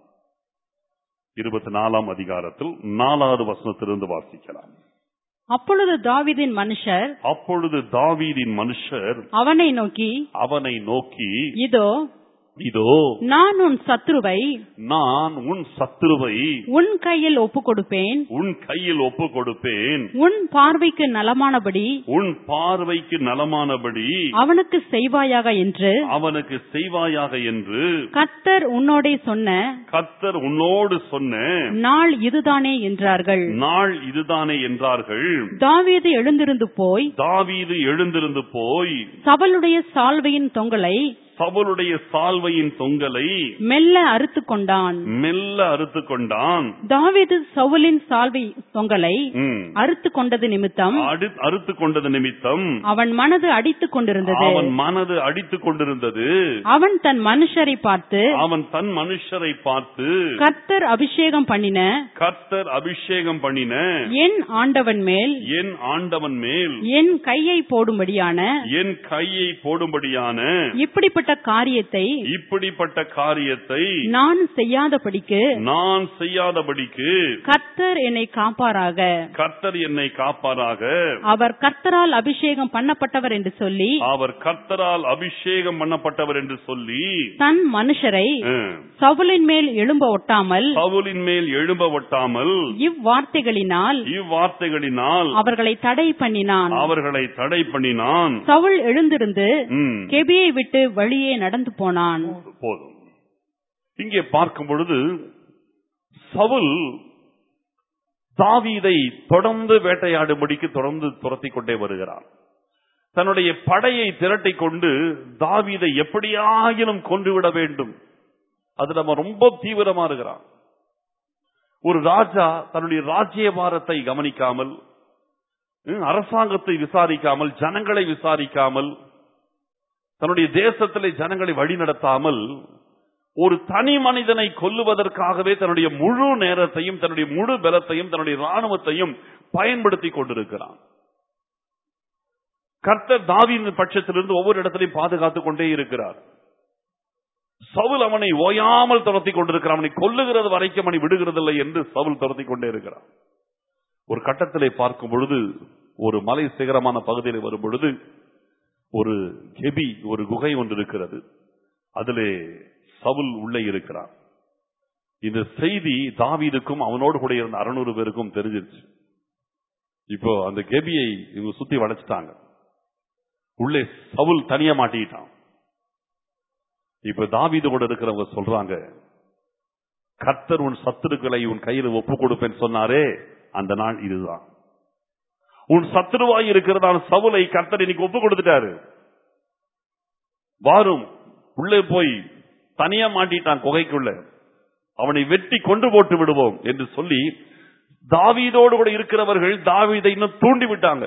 இருபத்தி நாலாம் அதிகாரத்தில் நாலாவது வசனத்திலிருந்து வாசிக்கலாம் அப்பொழுது தாவீதின் மனுஷர் அப்பொழுது தாவீதின் மனுஷர் அவனை நோக்கி அவனை நோக்கி இதோ இதோ நான் உன் சத்ருவை நான் உன் சத்துருவை உன் கையில் ஒப்புக் கொடுப்பேன் உன் கையில் ஒப்பு கொடுப்பேன் உன் பார்வைக்கு நலமானபடி உன் பார்வைக்கு நலமானபடி அவனுக்கு செய்வாயாக என்று அவனுக்கு செய்வாயாக என்று கர்த்தர் உன்னோடே சொன்ன கர்த்தர் உன்னோடு சொன்ன நாள் இதுதானே என்றார்கள் நாள் இதுதானே என்றார்கள் தாவீது எழுந்திருந்து போய் தாவீது எழுந்திருந்து போய் சபலுடைய சால்வையின் தொங்கலை சவுலுடைய சால்வையின் தொங்கலை மெல்ல அறுத்து கொண்டான் மெல்ல அறுத்து கொண்டான் தாவீது சவுலின் சால்வை தொங்கலை ம். அறுத்து கொண்டது நிமித்தம் அடி- அறுத்து கொண்டது நிமித்தம் அவன் மனது அடித்துக் கொண்டிருந்தது அவன் மனது அடித்துக் கொண்டிருந்தது அவன் தன் மனுஷரை பார்த்து அவன் தன் மனுஷரை பார்த்து கர்த்தர் அபிஷேகம் பண்ணின கர்த்தர் அபிஷேகம் பண்ணின என் ஆண்டவன் மேல் என் ஆண்டவன் மேல் என் கையை போடும்படியான என் கையை போடும்படியான இப்படிப்பட்ட இப்படிப்பட்ட காரியத்தை இப்படிப்பட்ட காரியத்தை நான் செய்யாதபடிக்கு நான் செய்யாதபடிக்கு கர்த்தர் என்னை காப்பாராக கர்த்தர் என்னை காப்பாராக அவர் கர்த்தரால் அபிஷேகம் பண்ணப்பட்டவர் என்று சொல்லி அவர் கர்த்தரால் அபிஷேகம் பண்ணப்பட்டவர் என்று சொல்லி தன் மனுஷரை ம், சவுலின் மேல் எழும்ப ஒட்டாமல் சவுலின் மேல் எழும்ப ஒட்டாமல் இவ்வார்த்தைகளினால் இவ்வார்த்தைகளினால் அவர்களை தடை பண்ணினான் அவர்களை தடை பண்ணினான் சவுல் எழுந்திருந்து ம், கெபியை விட்டு வழியே நடந்து போனான் போதும் இங்கே பார்க்கும் பொழுது சவுல் தாவீதை தொடர்ந்து வேட்டையாடும்படிக்கு தொடர்ந்து துரத்தி கொண்டே வருகிறார் தன்னுடைய படையை திரட்டிக் கொண்டு தாவீதை எப்படியாகிலும் கொன்றுவிட வேண்டும் அது நம்ம ரொம்ப தீவிரமா இருக்கிறான் ஒரு ராஜா தன்னுடைய ராஜ்யபாரத்தை கவனிக்காமல் ம், அரசாங்கத்தை விசாரிக்காமல் ஜனங்களை விசாரிக்காமல் தன்னுடைய தேசத்திலே ஜனங்களை வழிநடத்தாமல் ஒரு தனி மனிதனை கொல்லுவதற்காகவே தன்னுடைய முழு நேரத்தையும் தன்னுடைய முழு பலத்தையும் தன்னுடைய ராணுவத்தையும் பயன்படுத்தி கொண்டிருக்கிறான் கர்த்தர் தாவீதின் பட்சத்திலிருந்து ஒவ்வொரு இடத்திலையும் பாதுகாத்துக் கொண்டே இருக்கிறார் சவுல் அவனை ஓயாமல் துரத்தி கொண்டிருக்கிறான் அவனை கொல்லுகிறது வரைக்கும் அவனை விடுகிறதில்லை என்று சவுல் துரத்தி கொண்டே இருக்கிறான் ஒரு கட்டத்திலே பார்க்கும் பொழுது ஒரு மலை சிகரமான பகுதியில் வரும் பொழுது ஒரு கெபி ஒரு குகை ஒன்று இருக்கிறது அதிலே சவுல் உள்ளே இருக்கிறான் இந்த செய்தி தாவீதுக்கும் அவனோடு கூட இருந்த அறுநூறு பேருக்கும் தெரிஞ்சிருச்சு இப்போ அந்த கெபியை இவங்க சுத்தி வளைச்சிட்டாங்க உள்ளே சவுல் தனியா மாட்டிக்கிட்டான் இப்ப தாவீது கூட இருக்கிறவங்க சொல்றாங்க கர்த்தர் உன் சத்துருக்களை உன் கையில ஒப்பு கொடுப்பேன்னு சொன்னாரே அந்த நாள் இதுதான் உன் சத்துருவாய் இருக்கிறதான சவுலை கர்த்தர் இன்னைக்கு ஒப்பு கொடுத்துட்டாரு வாரும் உள்ளே போய் தனியா மாட்டிட்டான் குகைக்குள்ள அவனை வெட்டி கொண்டு போட்டு விடுவோம் என்று சொல்லி தாவீதோடு கூட இருக்கிறவர்கள் தாவீதை இன்னும் தூண்டி விட்டாங்க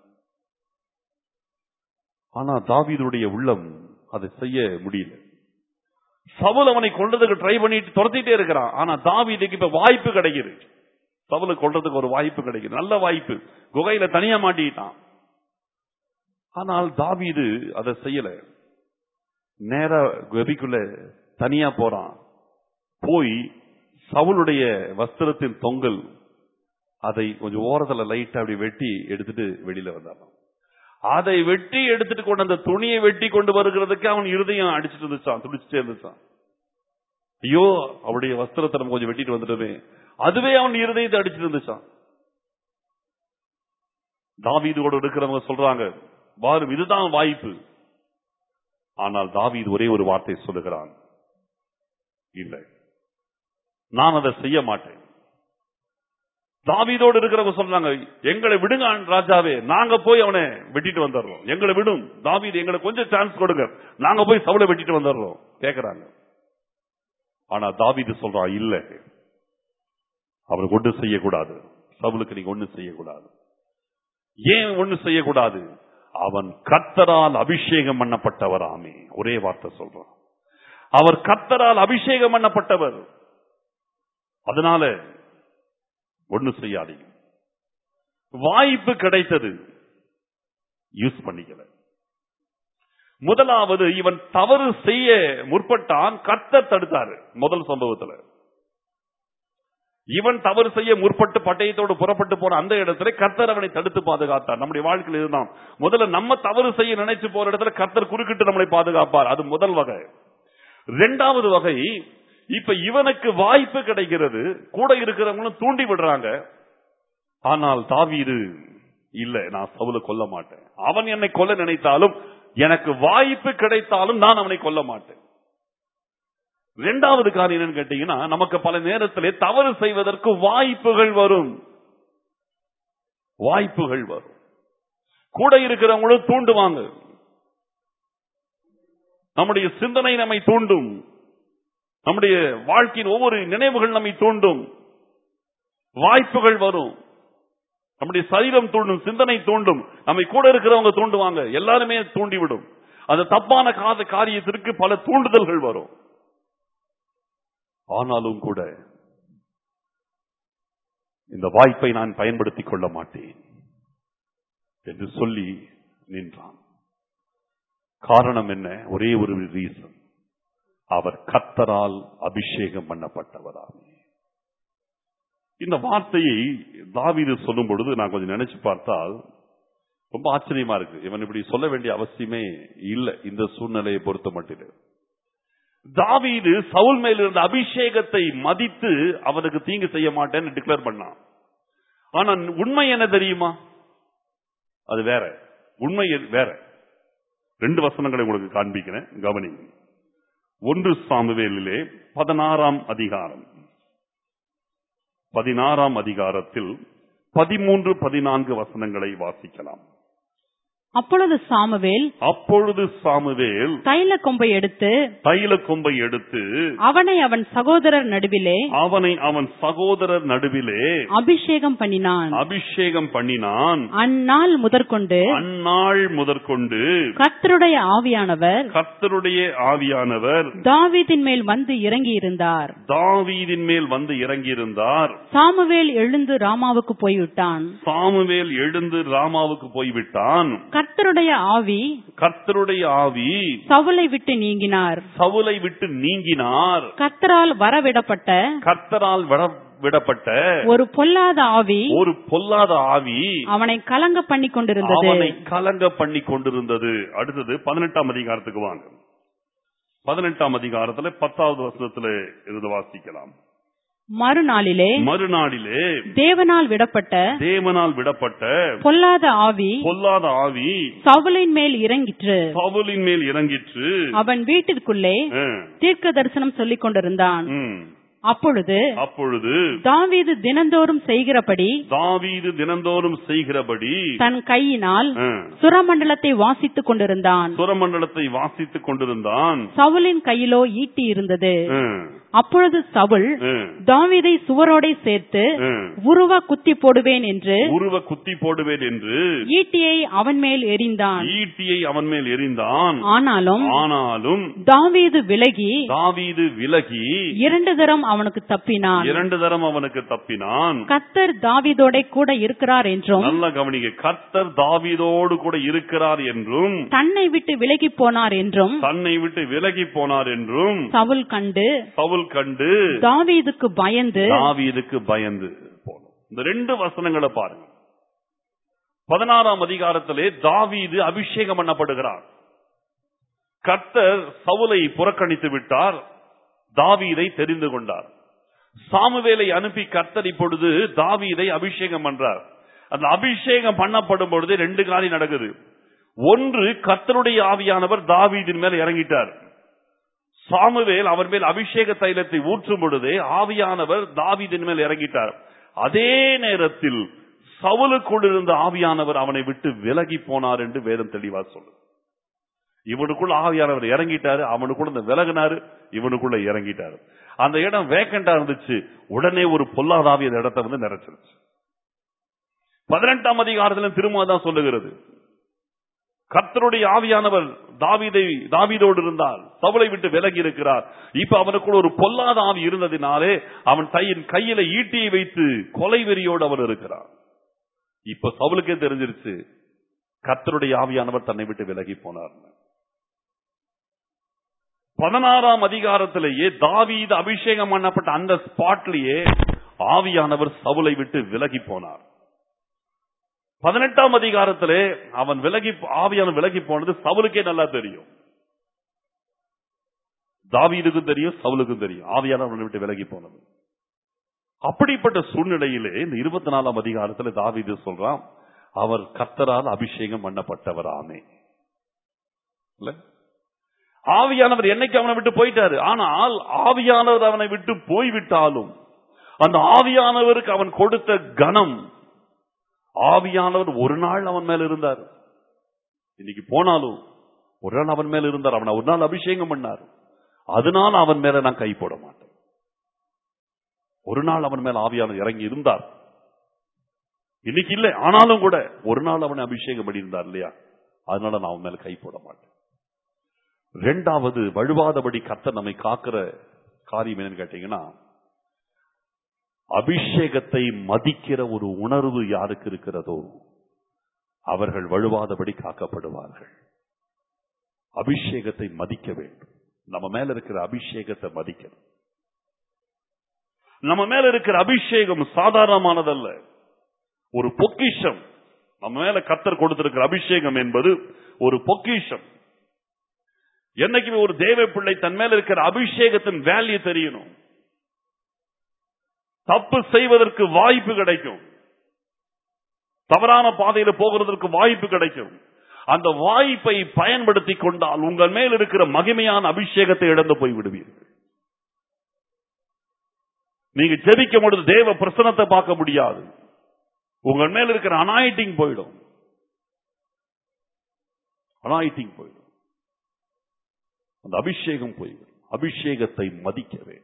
ஆனா தாவீதுடைய உள்ளம் அதை செய்ய முடியல சவுல் அவனை கொண்டதுக்கு ட்ரை பண்ணிட்டு துரத்திட்டே இருக்கிறான் ஆனா தாவீதுக்கு இப்ப வாய்ப்பு கிடைக்குது சவுலை கொள்றதுக்கு ஒரு வாய்ப்பு கிடைக்குது நல்ல வாய்ப்பு குகையில தனியா மாட்டிக்கிட்டான் ஆனால் தாவீது அதை செய்யல நேரா கபிக்குள்ள தனியா போறான் போய் சவுளுடைய வஸ்திரத்தின் தொங்கல் அதை கொஞ்சம் ஓரத்துல லைட்டா அப்படி வெட்டி எடுத்துட்டு வெளியில வந்தான் அதை வெட்டி எடுத்துட்டு கொண்டு அந்த துணியை வெட்டி கொண்டு வருகிறதுக்கு அவன் இருதயம் அடிச்சிட்டு இருந்துச்சான் துடிச்சிட்டே இருந்துச்சான் ஐயோ அவருடைய வஸ்திரத்தை நம்ம கொஞ்சம் வெட்டிட்டு வந்துட்டோமே அதுவே அவன் இருதயத்தை அடிச்சிட்டு இருந்துச்சான் தாவீதோடு இருக்கிறவங்க சொல்றாங்க வாரும் இதுதான் வாய்ப்பு ஆனால் தாவீது ஒரே ஒரு வார்த்தை சொல்லுகிறான் இல்லை நான் அதை செய்ய மாட்டேன் தாவீதோடு இருக்கிறவங்க சொல்றாங்க எங்களை விடுங்க ராஜாவே நாங்க போய் அவனை வெட்டிட்டு வந்துடுறோம் எங்களை விடும் தாவீது எங்களுக்கு கொஞ்சம் சான்ஸ் கொடுங்க நாங்க போய் சவுளை வெட்டிட்டு வந்துடுறோம் கேக்குறாங்க ஆனா தாவீது சொல்றான் இல்ல அவனுக்கு ஒன்று செய்யக்கூடாது சவுலுக்கு நீங்க ஒண்ணு செய்யக்கூடாது ஏன் ஒண்ணு செய்யக்கூடாது அவன் கர்த்தரால் அபிஷேகம் பண்ணப்பட்டவராமே ஒரே வார்த்தை சொல்றான் அவர் கர்த்தரால் அபிஷேகம் பண்ணப்பட்டவர் அதனால ஒண்ணு செய்யாதீங்க வாய்ப்பு கிடைத்தது யூஸ் பண்ணிக்கல முதலாவது இவன் தவறு செய்ய முற்பட்டான் கர்த்தர் தடுத்தாரு முதல் சம்பவத்துல இவன் தவறு செய்ய முற்பட்டு பட்டயத்தோடு புறப்பட்டு போன அந்த இடத்துல கர்த்தர் அவனை தடுத்து பாதுகாத்தார் நம்முடைய வாழ்க்கையில் இதுதான் முதல்ல நம்ம தவறு செய்ய நினைச்சு போற இடத்துல கர்த்தர் குறுக்கிட்டு நம்மளை பாதுகாப்பார் அது முதல் வகை இரண்டாவது வகை இப்ப இவனுக்கு வாய்ப்பு கிடைக்கிறது கூட இருக்கிறவங்களும் தூண்டி விடுறாங்க ஆனால் தாவீது இல்ல நான் சவுல கொல்ல மாட்டேன் அவன் என்னை கொல்ல நினைத்தாலும் எனக்கு வாய்ப்பு கிடைத்தாலும் நான் அவனை கொல்ல மாட்டேன் இரண்டாவது காரியம் என்னன்னு கேட்டீங்கன்னா நமக்கு பல நேரத்திலே தவறு செய்வதற்கு வாய்ப்புகள் வரும் வாய்ப்புகள் வரும் கூட இருக்கிறவங்களும் தூண்டுவாங்க நம்முடைய சிந்தனை நம்மை தூண்டும் நம்முடைய வாழ்க்கையின் ஒவ்வொரு நினைவுகள் நம்மை தூண்டும் வாய்ப்புகள் வரும் நம்முடைய சரீரம் தூண்டும் சிந்தனை தூண்டும் நம்மை கூட இருக்கிறவங்க தூண்டுவாங்க எல்லாருமே தூண்டிவிடும் அந்த தப்பான காத காரியத்திற்கு பல தூண்டுதல்கள் வரும் ஆனாலும் கூட இந்த வாய்ப்பை நான் பயன்படுத்திக் கொள்ள மாட்டேன் என்று சொல்லி நின்றான் காரணம் என்ன ஒரே ஒரு ரீசன் அவர் கத்தரால் அபிஷேகம் பண்ணப்பட்டவராமே இந்த வார்த்தையை தாவீது சொல்லும் பொழுது நான் கொஞ்சம் நினைச்சு பார்த்தால் ரொம்ப ஆச்சரியமா இருக்கு இவன் இப்படி சொல்ல வேண்டிய அவசியமே இல்லை இந்த சூழ்நிலையை பொறுத்த மட்டும் தாவீது சவுல் மேல் இருந்த அபிஷேகத்தை மதித்து அவனுக்கு தீங்கு செய்ய மாட்டேன்னு டிக்ளேர் பண்ணான் ஆனா உண்மை என்ன தெரியுமா அது வேற உண்மை எது- வேற ரெண்டு வசனங்களை உங்களுக்கு காண்பிக்கிறேன் கவனிங்க ஒன்று சாமுவேலிலே பதினாறாம் அதிகாரம் பதினாறாம் அதிகாரத்தில் பதிமூன்று பதினான்கு வசனங்களை வாசிக்கலாம் அப்பொழுது சாமுவேல் அப்பொழுது சாமுவேல் தைல கொம்பை எடுத்து தைல கொம்பை எடுத்து அவனை அவன் சகோதரர் நடுவிலே அவனை அவன் சகோதரர் நடுவிலே அபிஷேகம் பண்ணினான் அபிஷேகம் பண்ணினான் அந்நாள் முதற்கொண்டு அந்நாள் முதற்கொண்டு கர்த்தருடைய ஆவியானவர் கர்த்தருடைய ஆவியானவர் தாவீதின் மேல் வந்து இறங்கி இருந்தார் தாவீதின் மேல் வந்து இறங்கியிருந்தார் சாமுவேல் எழுந்து ராமாவுக்கு போய்விட்டான் சாமுவேல் எழுந்து ராமாவுக்கு போய்விட்டான் கர்த்தருடைய ஆவி கர்த்தருடைய ஆவி சவுலை விட்டு நீங்கினார் சவுலை விட்டு நீங்கினார் கர்த்தரால் வரவிடப்பட்ட கர்த்தரால் விட- விடப்பட்ட ஒரு பொல்லாத ஆவி ஒரு பொல்லாத ஆவி அவனை கலங்க பண்ணி கொண்டிருந்தது அவனை கலங்க பண்ணி கொண்டிருந்தது அடுத்தது பதினெட்டாம் அதிகாரத்துக்கு வாங்க பதினெட்டாம் அதிகாரத்துல பத்தாவது வசனத்துல இருந்து வாசிக்கலாம் மறுநாளிலே மறுநாளிலே தேவனால் விடப்பட்ட தேவனால் விடப்பட்ட பொல்லாத ஆவி பொல்லாத ஆவி சவுலின் மேல் இறங்கிற்று சவுலின் மேல் இறங்கிற்று அவன் வீட்டிற்குள்ளே ஆ, தீர்க்க தரிசனம் சொல்லிக் கொண்டிருந்தான் ம். அப்பொழுது அப்பொழுது தாவீது தினந்தோறும் செய்கிறபடி தாவீது தினந்தோறும் செய்கிறபடி தன் கையினால் ஆ, சுரமண்டலத்தை வாசித்துக் கொண்டிருந்தான் சுரமண்டலத்தை வாசித்துக் கொண்டிருந்தான் சவுலின் கையிலோ ஈட்டி இருந்தது ஆ, அப்பொழுது சவுல் ஆ, தாவீதை சுவரோடை சேர்த்து ஆ. உருவ குத்தி போடுவேன் என்று உருவ குத்தி போடுவேன் என்று ஈட்டியை அவன் மேல் எறிந்தான் ஈட்டியை அவன் மேல் எறிந்தான் ஆனாலும் ஆனாலும் தாவீது விலகி தாவீது விலகி இரண்டு தரம் அவனுக்கு தப்பினான் இரண்டு தரம் அவனுக்கு தப்பினான் கத்தர் தாவீதோட கூட இருக்கிறார் என்றும் நல்ல கவனிக்க கர்த்தர் தாவீதோடு கூட இருக்கிறார் என்றும் தன்னை விட்டு விலகி போனார் என்றும் தன்னை விட்டு விலகி போனார் என்றும் சவுல் கண்டு சவுல் கண்டு தாவீதுக்கு பயந்து தாவீதுக்கு பயந்து போனோம் இந்த ரெண்டு வசனங்களை பாருங்க பதினாறாம் அதிகாரத்திலே தாவீது அபிஷேகம் பண்ணப்படுகிறார் கர்த்தர் சவுலை புறக்கணித்து விட்டார் தாவீதை தெரிந்து கொண்டார் சாமுவேலை அனுப்பி கர்த்தர் இப்பொழுது தாவீதை அபிஷேகம் பண்றார் அந்த அபிஷேகம் பண்ணப்படும் பொழுது ரெண்டு காரியம் நடக்குது ஒன்று கர்த்தருடைய ஆவியானவர் தாவீதின் மேல இறங்கிட்டார் சாமுவேல் அவர் மேல் அபிஷேக தைலத்தை ஊற்றும் பொழுதே ஆவியானவர் தாவீதின் மேல் இறங்கிட்டார் அதே நேரத்தில் சவுலுக்குள் இருந்த ஆவியானவர் அவனை விட்டு விலகி போனார் என்று வேதம் தெளிவா சொல்லு இவனுக்குள்ள ஆவியானவர் இறங்கிட்டாரு அவனுக்குள்ள இந்த விலகினாரு இவனுக்குள்ள இறங்கிட்டாரு அந்த இடம் வேக்கண்டா இருந்துச்சு உடனே ஒரு பொல்லாத ஆவி அந்த இடத்தை வந்து நிறைச்சிருச்சு பதினெட்டாம் அதிகாரத்துல திரும்ப தான் சொல்லுகிறது கர்த்தருடைய ஆவியானவர் தாவீதை தாவீதோடு இருந்தால் சவுலை விட்டு விலகி இருக்கிறார் இப்ப அவனுக்குள்ள ஒரு பொல்லாத ஆவி இருந்ததினாலே அவன் தையின் கையில ஈட்டியை வைத்து கொலை வெறியோடு அவன் இருக்கிறான் இப்ப சவுலுக்கே தெரிஞ்சிருச்சு கர்த்தருடைய ஆவியானவர் தன்னை விட்டு விலகி போனார் பதினாறாம் அதிகாரத்திலேயே தாவீது அபிஷேகம் பண்ணப்பட்ட அந்த ஸ்பாட்லயே ஆவியானவர் சவுலை விட்டு விலகி போனார் பதினெட்டாம் அதிகாரத்திலே அவன் விலகி ஆவியான விலகி போனது சவுலுக்கே நல்லா தெரியும் தாவீதுக்கும் தெரியும் சவுலுக்கும் தெரியும் ஆவியான அவனை விட்டு விலகி போனது அப்படிப்பட்ட சூழ்நிலையிலே இந்த இருபத்தி நாலாம் அதிகாரத்துல தாவீது சொல்றான் அவர் கர்த்தரால் அபிஷேகம் பண்ணப்பட்டவராமே இல்ல ஆவியானவர் என்னைக்கு அவனை விட்டு போயிட்டாரு ஆனால் ஆவியானவர் அவனை விட்டு போய்விட்டாலும் அந்த ஆவியானவருக்கு அவன் கொடுத்த கனம் ஆவியானவர் ஒரு நாள் அவன் மேல இருந்தார் இன்னைக்கு போனாலும் ஒரு நாள் அவன் மேல இருந்தார் அவனை ஒரு நாள் அபிஷேகம் பண்ணார் அதனால அவன் மேல நான் கை போட மாட்டேன் ஒரு நாள் அவன் மேல ஆவியானவர் இறங்கி இருந்தார் இன்னைக்கு இல்லை ஆனாலும் கூட ஒரு நாள் அவனை அபிஷேகம் பண்ணியிருந்தார் இல்லையா அதனால நான் அவன் மேல கை போட மாட்டேன் ரெண்டாவது வழுவாதபடி கர்த்தர் நம்மை காக்கிற காரியம் என்னன்னு கேட்டீங்கன்னா அபிஷேகத்தை மதிக்கிற ஒரு உணர்வு யாருக்கு இருக்கிறதோ அவர்கள் வழுவாதபடி காக்கப்படுவார்கள் அபிஷேகத்தை மதிக்க வேண்டும் நம்ம மேல இருக்கிற அபிஷேகத்தை மதிக்கணும் நம்ம மேல இருக்கிற அபிஷேகம் சாதாரணமானதல்ல ஒரு பொக்கிஷம் நம்ம மேல கத்தர் கொடுத்திருக்கிற அபிஷேகம் என்பது ஒரு பொக்கிஷம் என்னைக்குமே ஒரு தேவ பிள்ளை தன் மேல இருக்கிற அபிஷேகத்தின் வேல்யூ தெரியணும் தப்பு செய்வதற்கு வாய்ப்பு கிடைக்கும் தவறான பாதையில போகிறதற்கு வாய்ப்பு கிடைக்கும் அந்த வாய்ப்பை பயன்படுத்தி கொண்டால் உங்கள் மேல் இருக்கிற மகிமையான அபிஷேகத்தை இழந்து போய் விடுவீர்கள் நீங்க ஜெபிக்கும் பொழுது தேவ பிரசனத்தை பார்க்க முடியாது உங்கள் மேல் இருக்கிற அனாயிட்டிங் போயிடும் அனாயிட்டிங் போயிடும் அந்த அபிஷேகம் போய்விடும் அபிஷேகத்தை மதிக்க வேண்டும்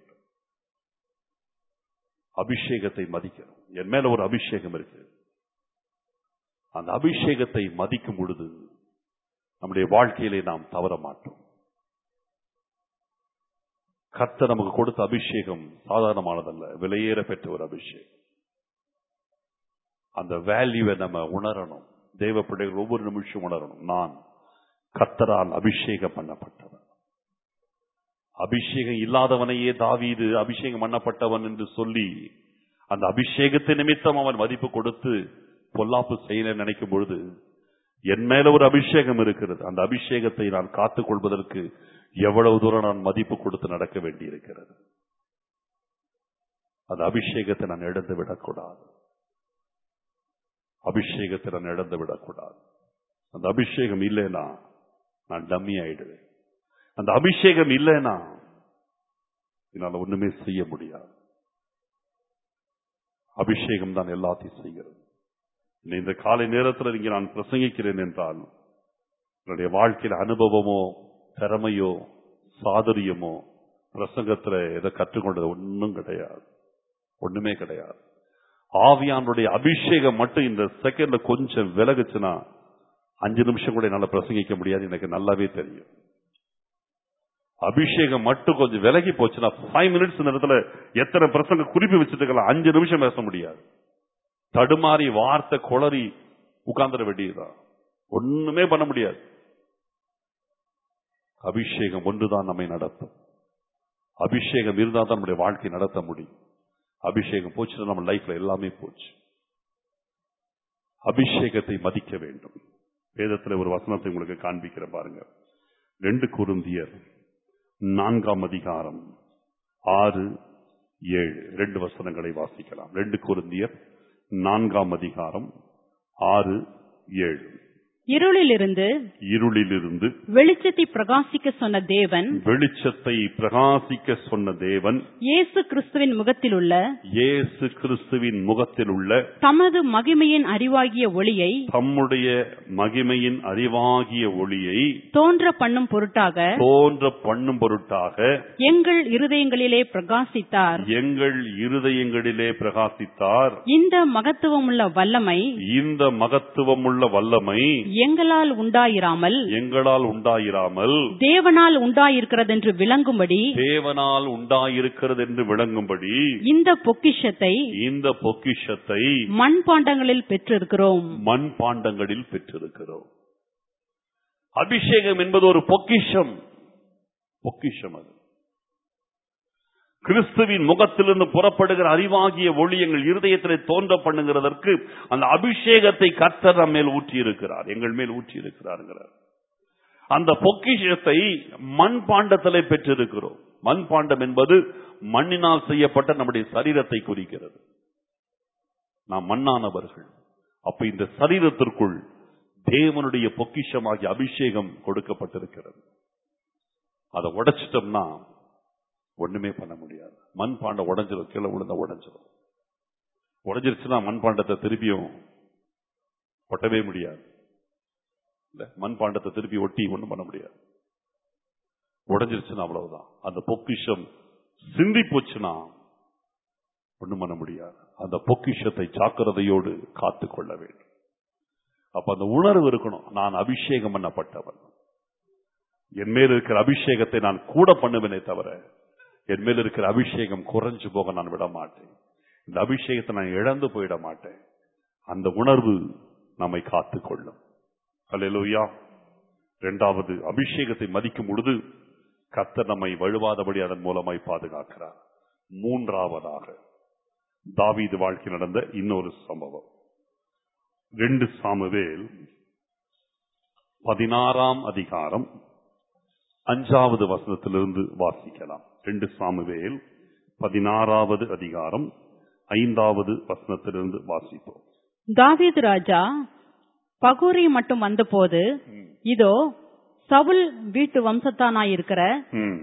அபிஷேகத்தை மதிக்கணும் என் மேல ஒரு அபிஷேகம் இருக்கு அந்த அபிஷேகத்தை மதிக்கும் பொழுது நம்முடைய வாழ்க்கையிலே நாம் தவற மாட்டோம் கர்த்தர் நமக்கு கொடுத்த அபிஷேகம் சாதாரணமானதல்ல விலையேற பெற்ற ஒரு அபிஷேகம் அந்த வேல்யூவை நம்ம உணரணும் தேவ பிள்ளைகள் ஒவ்வொரு நிமிஷம் உணரணும் நான் கர்த்தரால் அபிஷேகம் பண்ணப்பட்டவன் அபிஷேகம் இல்லாதவனையே தாவீது அபிஷேகம் பண்ணப்பட்டவன் என்று சொல்லி அந்த அபிஷேகத்தை நிமித்தம் அவன் மதிப்பு கொடுத்து பொல்லாப்பு செய்ய நினைக்கும் பொழுது என் மேல ஒரு அபிஷேகம் இருக்கிறது அந்த அபிஷேகத்தை நான் காத்துக் கொள்வதற்கு எவ்வளவு தூரம் நான் மதிப்பு கொடுத்து நடக்க வேண்டி இருக்கிறது அந்த அபிஷேகத்தை நான் இழந்து விடக்கூடாது அபிஷேகத்தை நான் இழந்து விடக்கூடாது அந்த அபிஷேகம் இல்லைன்னா நான் டம்மி ஆயிடுவேன் அந்த அபிஷேகம் இல்லைன்னா என்னால ஒண்ணுமே செய்ய முடியாது அபிஷேகம் தான் எல்லாத்தையும் செய்கிறது இந்த காலை நேரத்தில் இங்கே நான் பிரசங்கிக்கிறேன் என்றால் என்னுடைய வாழ்க்கையில் அனுபவமோ திறமையோ சாதுரியமோ பிரசங்கத்துல எதை கற்றுக்கொண்டது ஒன்றும் கிடையாது ஒண்ணுமே கிடையாது ஆவியானுடைய அபிஷேகம் மட்டும் இந்த செகண்ட்ல கொஞ்சம் விலகுச்சுன்னா அஞ்சு நிமிஷம் கூட என்னால பிரசங்கிக்க முடியாது எனக்கு நல்லாவே தெரியும் அபிஷேகம் மட்டும் கொஞ்சம் விலகி போச்சுன்னா ஃபைவ் மினிட்ஸ் நேரத்துல எத்தனை பிரசங்க குறிப்பு வச்சுட்டு இருக்கலாம் அஞ்சு நிமிஷம் பேச முடியாது தடுமாறி வார்த்தை குளறி உட்கார்ந்துட வேண்டியதுதான் ஒண்ணுமே பண்ண முடியாது அபிஷேகம் ஒன்றுதான் நம்மை நடத்தும் அபிஷேகம் இருந்தால் தான் நம்முடைய வாழ்க்கை நடத்த முடியும் அபிஷேகம் போச்சுன்னா நம்ம லைஃப்ல எல்லாமே போச்சு அபிஷேகத்தை மதிக்க வேண்டும் வேதத்துல ஒரு வசனத்தை உங்களுக்கு காண்பிக்கிற பாருங்க ரெண்டு குருந்தியர் நான்காம் அதிகாரம் ஆறு ஏழு ரெண்டு வசனங்களை வாசிக்கலாம் ரெண்டு குருந்தியர் நான்காம் அதிகாரம் ஆறு ஏழு இருளிலிருந்து இருளிலிருந்து வெளிச்சத்தை பிரகாசிக்க சொன்ன தேவன் வெளிச்சத்தை பிரகாசிக்க சொன்ன தேவன் இயேசு கிறிஸ்துவின் முகத்திலுள்ள இயேசு கிறிஸ்துவின் முகத்தில் உள்ள தமது மகிமையின் அறிவாகிய ஒளியை தம்முடைய மகிமையின் அறிவாகிய ஒளியை தோன்ற பண்ணும் பொருட்டாக தோன்ற பண்ணும் பொருட்டாக எங்கள் இருதயங்களிலே பிரகாசித்தார் எங்கள் இருதயங்களிலே பிரகாசித்தார் இந்த மகத்துவமுள்ள வல்லமை இந்த மகத்துவமுள்ள வல்லமை எங்களால் உண்டாயிராமல் எங்களால் உண்டாயிராமல் தேவனால் உண்டாயிருக்கிறதென்று விளங்கும்படி தேவனால் உண்டாயிருக்கிறது என்று விளங்கும்படி இந்த பொக்கிஷத்தை இந்த பொக்கிஷத்தை மண்பாண்டங்களில் பெற்றிருக்கிறோம் மண் பாண்டங்களில் பெற்றிருக்கிறோம் அபிஷேகம் என்பது ஒரு பொக்கிஷம் பொக்கிஷம் அது கிறிஸ்துவின் முகத்திலிருந்து புறப்படுகிற அறிவாகிய ஒளி எங்கள் இருதயத்திலே தோன்ற பண்ணுகிறதற்கு அந்த அபிஷேகத்தை கர்த்தர் நம்ம மேல் ஊற்றி இருக்கிறார் எங்கள் மேல் ஊற்றி இருக்கிறார் அந்த பொக்கிஷத்தை மண் பாண்டத்திலே பெற்றிருக்கிறோம் மண் பாண்டம் என்பது மண்ணினால் செய்யப்பட்ட நம்முடைய சரீரத்தை குறிக்கிறது நாம் மண்ணானவர்கள் அப்ப இந்த சரீரத்திற்குள் தேவனுடைய பொக்கிஷமாகிய அபிஷேகம் கொடுக்கப்பட்டிருக்கிறது அதை உடைச்சிட்டோம்னா ஒண்ணுமே பண்ண முடியாது மண் பாண்டம் உடைஞ்சிடும் கீழே விழுந்தா உடைஞ்சிடும் உடைஞ்சிருச்சுன்னா மண் பாண்டத்தை திருப்பியும் ஒட்டவே முடியாது இல்ல மண் பாண்டத்தை திருப்பி ஒட்டி ஒண்ணும் பண்ண முடியாது உடைஞ்சிருச்சுன்னா அவ்வளவுதான் அந்த பொக்கிஷம் சிந்தி போச்சுன்னா ஒண்ணும் பண்ண முடியாது அந்த பொக்கிஷத்தை ஜாக்கிரதையோடு காத்துக் கொள்ள வேண்டும் அப்ப அந்த உணர்வு இருக்கணும் நான் அபிஷேகம் பண்ணப்பட்டவன் என் மேல் இருக்கிற அபிஷேகத்தை நான் கூட பண்ணுவேனே தவிர என் மேல் இருக்கிற அபிஷேகம் குறைஞ்சு போக நான் விட மாட்டேன் இந்த அபிஷேகத்தை நான் இழந்து போயிட மாட்டேன் அந்த உணர்வு நம்மை காத்துக் கொள்ளும் அல்லேலூயா இரண்டாவது அபிஷேகத்தை மதிக்கும் பொழுது கர்த்தர் நம்மை வழுவாதபடி அதன் மூலமாய் பாதுகாக்கிறார் மூன்றாவதாக தாவீது வாழ்க்கை நடந்த இன்னொரு சம்பவம் ரெண்டு சாமுவேல் பதினாறாம் அதிகாரம் அஞ்சாவது வசனத்திலிருந்து வாசிக்கலாம் ரெண்டு சாமுவேல் பதினாறாவது அதிகாரம் ஐந்தாவது வசனத்திலிருந்து வாசிப்போம் தாவீது ராஜா பகூரி மட்டும் வந்தபோது இதோ சவுல் வீட்டு வம்சத்தானாயிருக்கிற ம்.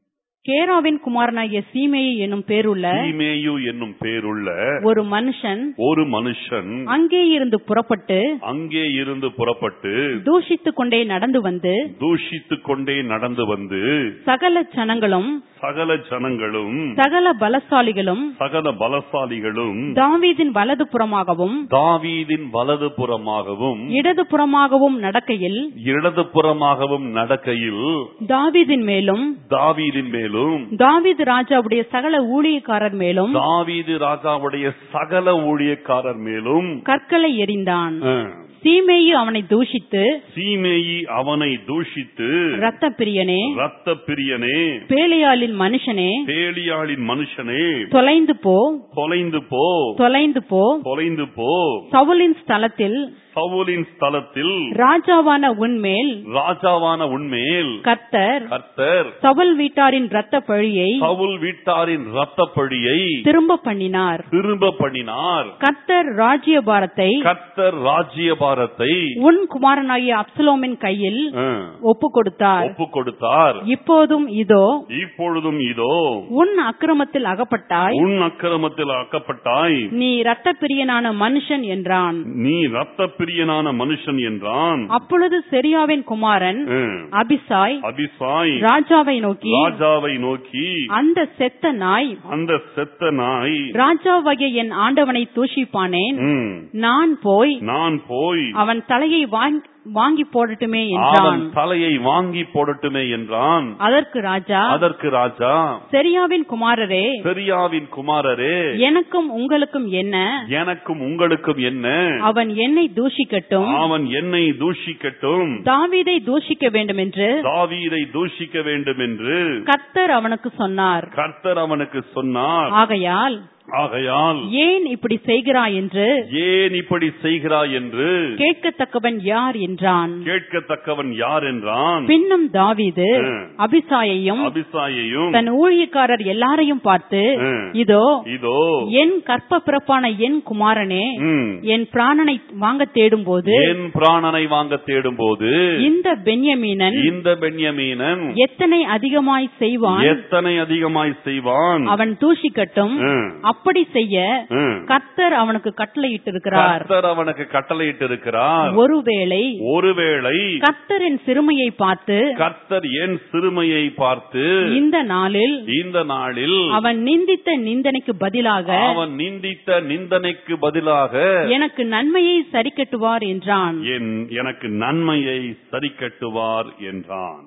கேராவின் குமாரனாகிய சீமேயி என்னும் பேருள்ள தீமேயு என்னும் பேருள்ள ஒரு மனுஷன் ஒரு மனுஷன் அங்கே இருந்து புறப்பட்டு அங்கே இருந்து புறப்பட்டு தூஷித்துக் கொண்டே நடந்து வந்து தூஷித்துக் கொண்டே நடந்து வந்து சகல ஜனங்களும் சகல ஜனங்களும் சகல பலசாலிகளும் சகல பலசாலிகளும் தாவீதின் வலது புறமாகவும் தாவீதின் வலது புறமாகவும் இடது புறமாகவும் நடக்கையில் இடது புறமாகவும் நடக்கையில் தாவீதின் மேலும் தாவீதின் மேலும் தாவீது ராஜாவுடைய சகல ஊழியக்காரர் மேலும் தாவீது ராஜாவுடைய சகல ஊழியக்காரர் மேலும் கற்களை எறிந்தான் அஹ், சீமேயி அவனை தூஷித்து சீமேயி அவனை தூஷித்து இரத்த பிரியனே ரத்த பிரியனே பேலையாளின் மனுஷனே பேலியாளின் மனுஷனே தொலைந்து போ தொலைந்து போ தொலைந்து போ தொலைந்து போ சவுலின் ஸ்தலத்தில் சவுலின் ஸ்தலத்தில் ராஜாவான உன்மேல் ராஜாவான உன்மேல் கர்த்தர் கர்த்தர் சவுல் வீட்டாரின் இரத்த பழியை சவுல் வீட்டாரின் ரத்த பழியை திரும்ப பண்ணினார் திரும்ப பண்ணினார் கர்த்தர் ராஜ்யபாரத்தை கர்த்தர் ராஜ்யபாரத்தை உன் குமாரனாகிய அப்சலோமின் கையில் அஹ், ஒப்பு கொடுத்தார் ஒப்பு கொடுத்தார் இப்போதும் இதோ இப்பொழுதும் இதோ உன் அக்கிரமத்தில் அகப்பட்டாய் உன் அக்கிரமத்தில் அக்கப்பட்டாய் நீ இரத்த பிரியனான மனுஷன் என்றான் நீ ரத்த பிரியனான மனுஷன் என்றான் அப்பொழுது செரியாவின் குமாரன் அஹ், அபிசாய் அபிசாய் ராஜாவை நோக்கி ராஜாவை நோக்கி அந்த செத்த நாய் அந்த செத்த நாய் ராஜாவாகிய என் ஆண்டவனை தூஷிப்பானேன் ம், நான் போய் நான் போய் அவன் தலையை வாங்கி வாங்கி போடட்டுமே அவன் என்றான் தலையை வாங்கி போடட்டுமே என்றான் அதற்கு ராஜா அதற்கு ராஜா செரியாவின் குமாரரே பெரியாவின் குமாரரே எனக்கும் உங்களுக்கும் என்ன எனக்கும் உங்களுக்கும் என்ன அவன் என்னை தூஷிக்கட்டும் அவன் என்னை தூஷிக்கட்டும் தாவீதை தூஷிக்க வேண்டும் என்று தாவீதை தூஷிக்க வேண்டும் என்று கர்த்தர் அவனுக்கு சொன்னார் கர்த்தர் அவனுக்கு சொன்னார் ஆகையால் ஆகையால் ஏன் இப்படி செய்கிறாய் என்று ஏன் இப்படி செய்கிறாய் என்று கேட்கத்தக்கவன் யார் என்றான் கேட்கத்தக்கவன் யார் என்றான் பின்னும் தாவீது ம். அபிசாயையும் அபிசாயையும் தன் ஊழியக்காரர் எல்லாரையும் பார்த்து ம். இதோ இதோ என் கற்ப பிறப்பான என் குமாரனே ம், என் பிராணனை வாங்க தேடும்போது என் பிராணனை வாங்க தேடும் போது இந்த பென்யமீனன் இந்த பென்யமீனன் எத்தனை அதிகமாய் செய்வான் எத்தனை அதிகமாய் செய்வான் அவன் தூஷிக்கட்டும் ம், அப்படி செய்ய ம். கர்த்தர் அவனுக்கு கட்டளையிட்டிருக்கிறார் கர்த்தர் அவனுக்கு கட்டளையிட்டு இருக்கிறார் ஒருவேளை ஒருவேளை கர்த்தரின் சிறுமையை பார்த்து கர்த்தர் என் சிறுமையை பார்த்து இந்த நாளில் இந்த நாளில் அவன் நிந்தித்த நிந்தனைக்கு பதிலாக அவன் நிந்தித்த நிந்தனைக்கு பதிலாக எனக்கு நன்மையை சரி கட்டுவார் என்றான் என் எனக்கு நன்மையை சரி கட்டுவார் என்றான்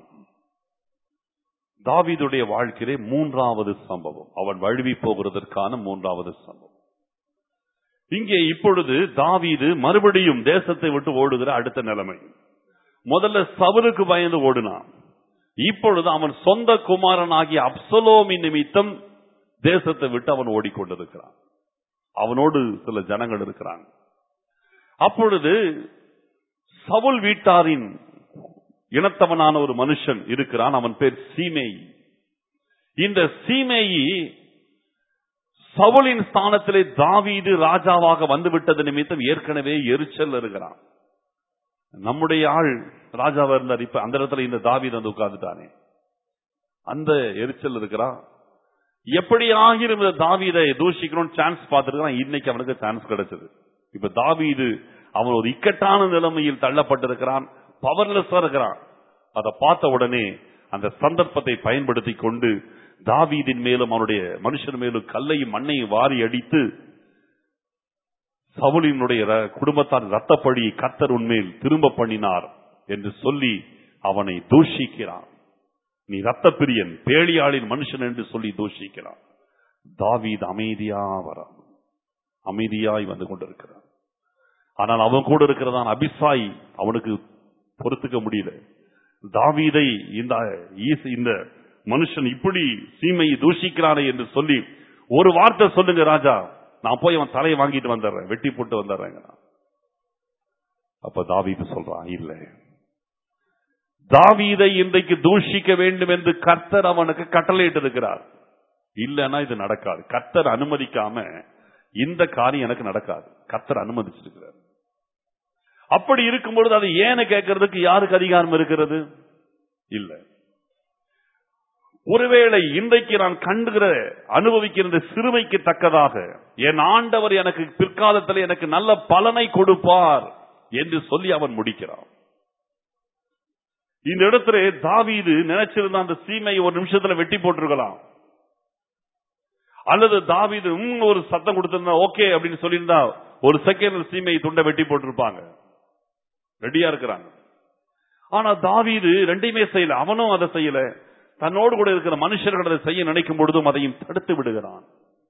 தாவீதுடைய வாழ்க்கையிலே மூன்றாவது சம்பவம் அவன் வழுவி போகிறதற்கான மூன்றாவது சம்பவம் இங்கே இப்பொழுது தாவீது மறுபடியும் தேசத்தை விட்டு ஓடுகிற அடுத்த நிலைமை முதல்ல சவுலுக்கு பயந்து ஓடினான் இப்பொழுது அவன் சொந்த குமாரனாகிய அப்சலோமின் நிமித்தம் தேசத்தை விட்டு அவன் ஓடிக்கொண்டிருக்கிறான் அவனோடு சில ஜனங்கள் இருக்கிறாங்க அப்பொழுது சவுல் வீட்டாரின் இனத்தவனான ஒரு மனுஷன் இருக்கிறான் அவன் பேர் சீமேயி இந்த சீமேயி சவுலின் ஸ்தானத்திலே தாவீது ராஜாவாக வந்துவிட்டது நிமித்தம் ஏற்கனவே எரிச்சல் இருக்கிறான் நம்முடைய ஆள் ராஜாவா இருந்தார் இப்ப அந்த இடத்துல இந்த தாவீது வந்து உட்கார்ந்துட்டானே அந்த எரிச்சல் இருக்கிறான் எப்படி ஆகிரும் இந்த தாவீதை தூஷிக்கணும்னு சான்ஸ் பார்த்திருக்கான் இன்னைக்கு அவனுக்கு சான்ஸ் கிடைச்சது இப்ப தாவீது அவன் ஒரு இக்கட்டான நிலைமையில் தள்ளப்பட்டிருக்கிறான் பவர்லெஸ்ஸா இருக்கிறான் அதை பார்த்த உடனே அந்த சந்தர்ப்பத்தை பயன்படுத்தி கொண்டு தாவீதின் மேலும் அவனுடைய மனுஷன் மேலும் கல்லையும் மண்ணையும் வாரி அடித்து சவுலினுடைய ர- குடும்பத்தார் ரத்தப்படியை கத்தர் உன்மேல் திரும்ப பண்ணினார் என்று சொல்லி அவனை தூஷிக்கிறான் நீ ரத்த பிரியன் பேழியாளின் மனுஷன் என்று சொல்லி தூஷிக்கிறான் தாவீது அமைதியா வரான் அமைதியாய் வந்து கொண்டிருக்கிறான் ஆனால் அவன் கூட இருக்கிறதான் அபிசாய் அவனுக்கு பொறுத்துக்க முடியல தாவீதை இந்த ஈஸ்- இந்த மனுஷன் இப்படி சீமையை தூஷிக்கிறானே என்று சொல்லி ஒரு வார்த்தை சொல்லுங்க ராஜா நான் போய் அவன் தலையை வாங்கிட்டு வந்துடுறேன் வெட்டி போட்டு வந்துடுறேங்க அப்ப தாவீது சொல்றான் இல்ல தாவீதை இன்றைக்கு தூஷிக்க வேண்டும் என்று கர்த்தர் அவனுக்கு கட்டளையிட்டு இருக்கிறார் இல்லைன்னா இது நடக்காது கர்த்தர் அனுமதிக்காம இந்த காரியம் எனக்கு நடக்காது கர்த்தர் அனுமதிச்சிருக்கிறார் அப்படி இருக்கும் பொழுது அதை ஏன்னு கேட்கறதுக்கு யாருக்கு அதிகாரம் இருக்கிறது இல்ல ஒருவேளை இன்றைக்கு நான் கண்டுகிற அனுபவிக்கிற இந்த சிறுமைக்கு தக்கதாக என் ஆண்டவர் எனக்கு பிற்காலத்தில் எனக்கு நல்ல பலனை கொடுப்பார் என்று சொல்லி அவன் முடிக்கிறான் இந்த இடத்துல தாவீது நினைச்சிருந்த அந்த சீமையை ஒரு நிமிஷத்துல வெட்டி போட்டிருக்கலாம் அல்லது தாவீது ம் ஒரு சத்தம் கொடுத்திருந்தா ஓகே அப்படின்னு சொல்லியிருந்தா ஒரு செகண்ட் சீமையை துண்டை வெட்டி போட்டிருப்பாங்க ரெடியா இருக்கிறாங்க ஆனா தாவீது ரெண்டையுமே செய்யல அவனும் அதை செய்யல தன்னோடு கூட இருக்கிற மனுஷர்கள் அதை செய்ய நினைக்கும் பொழுதும் அதையும் தடுத்து விடுகிறான்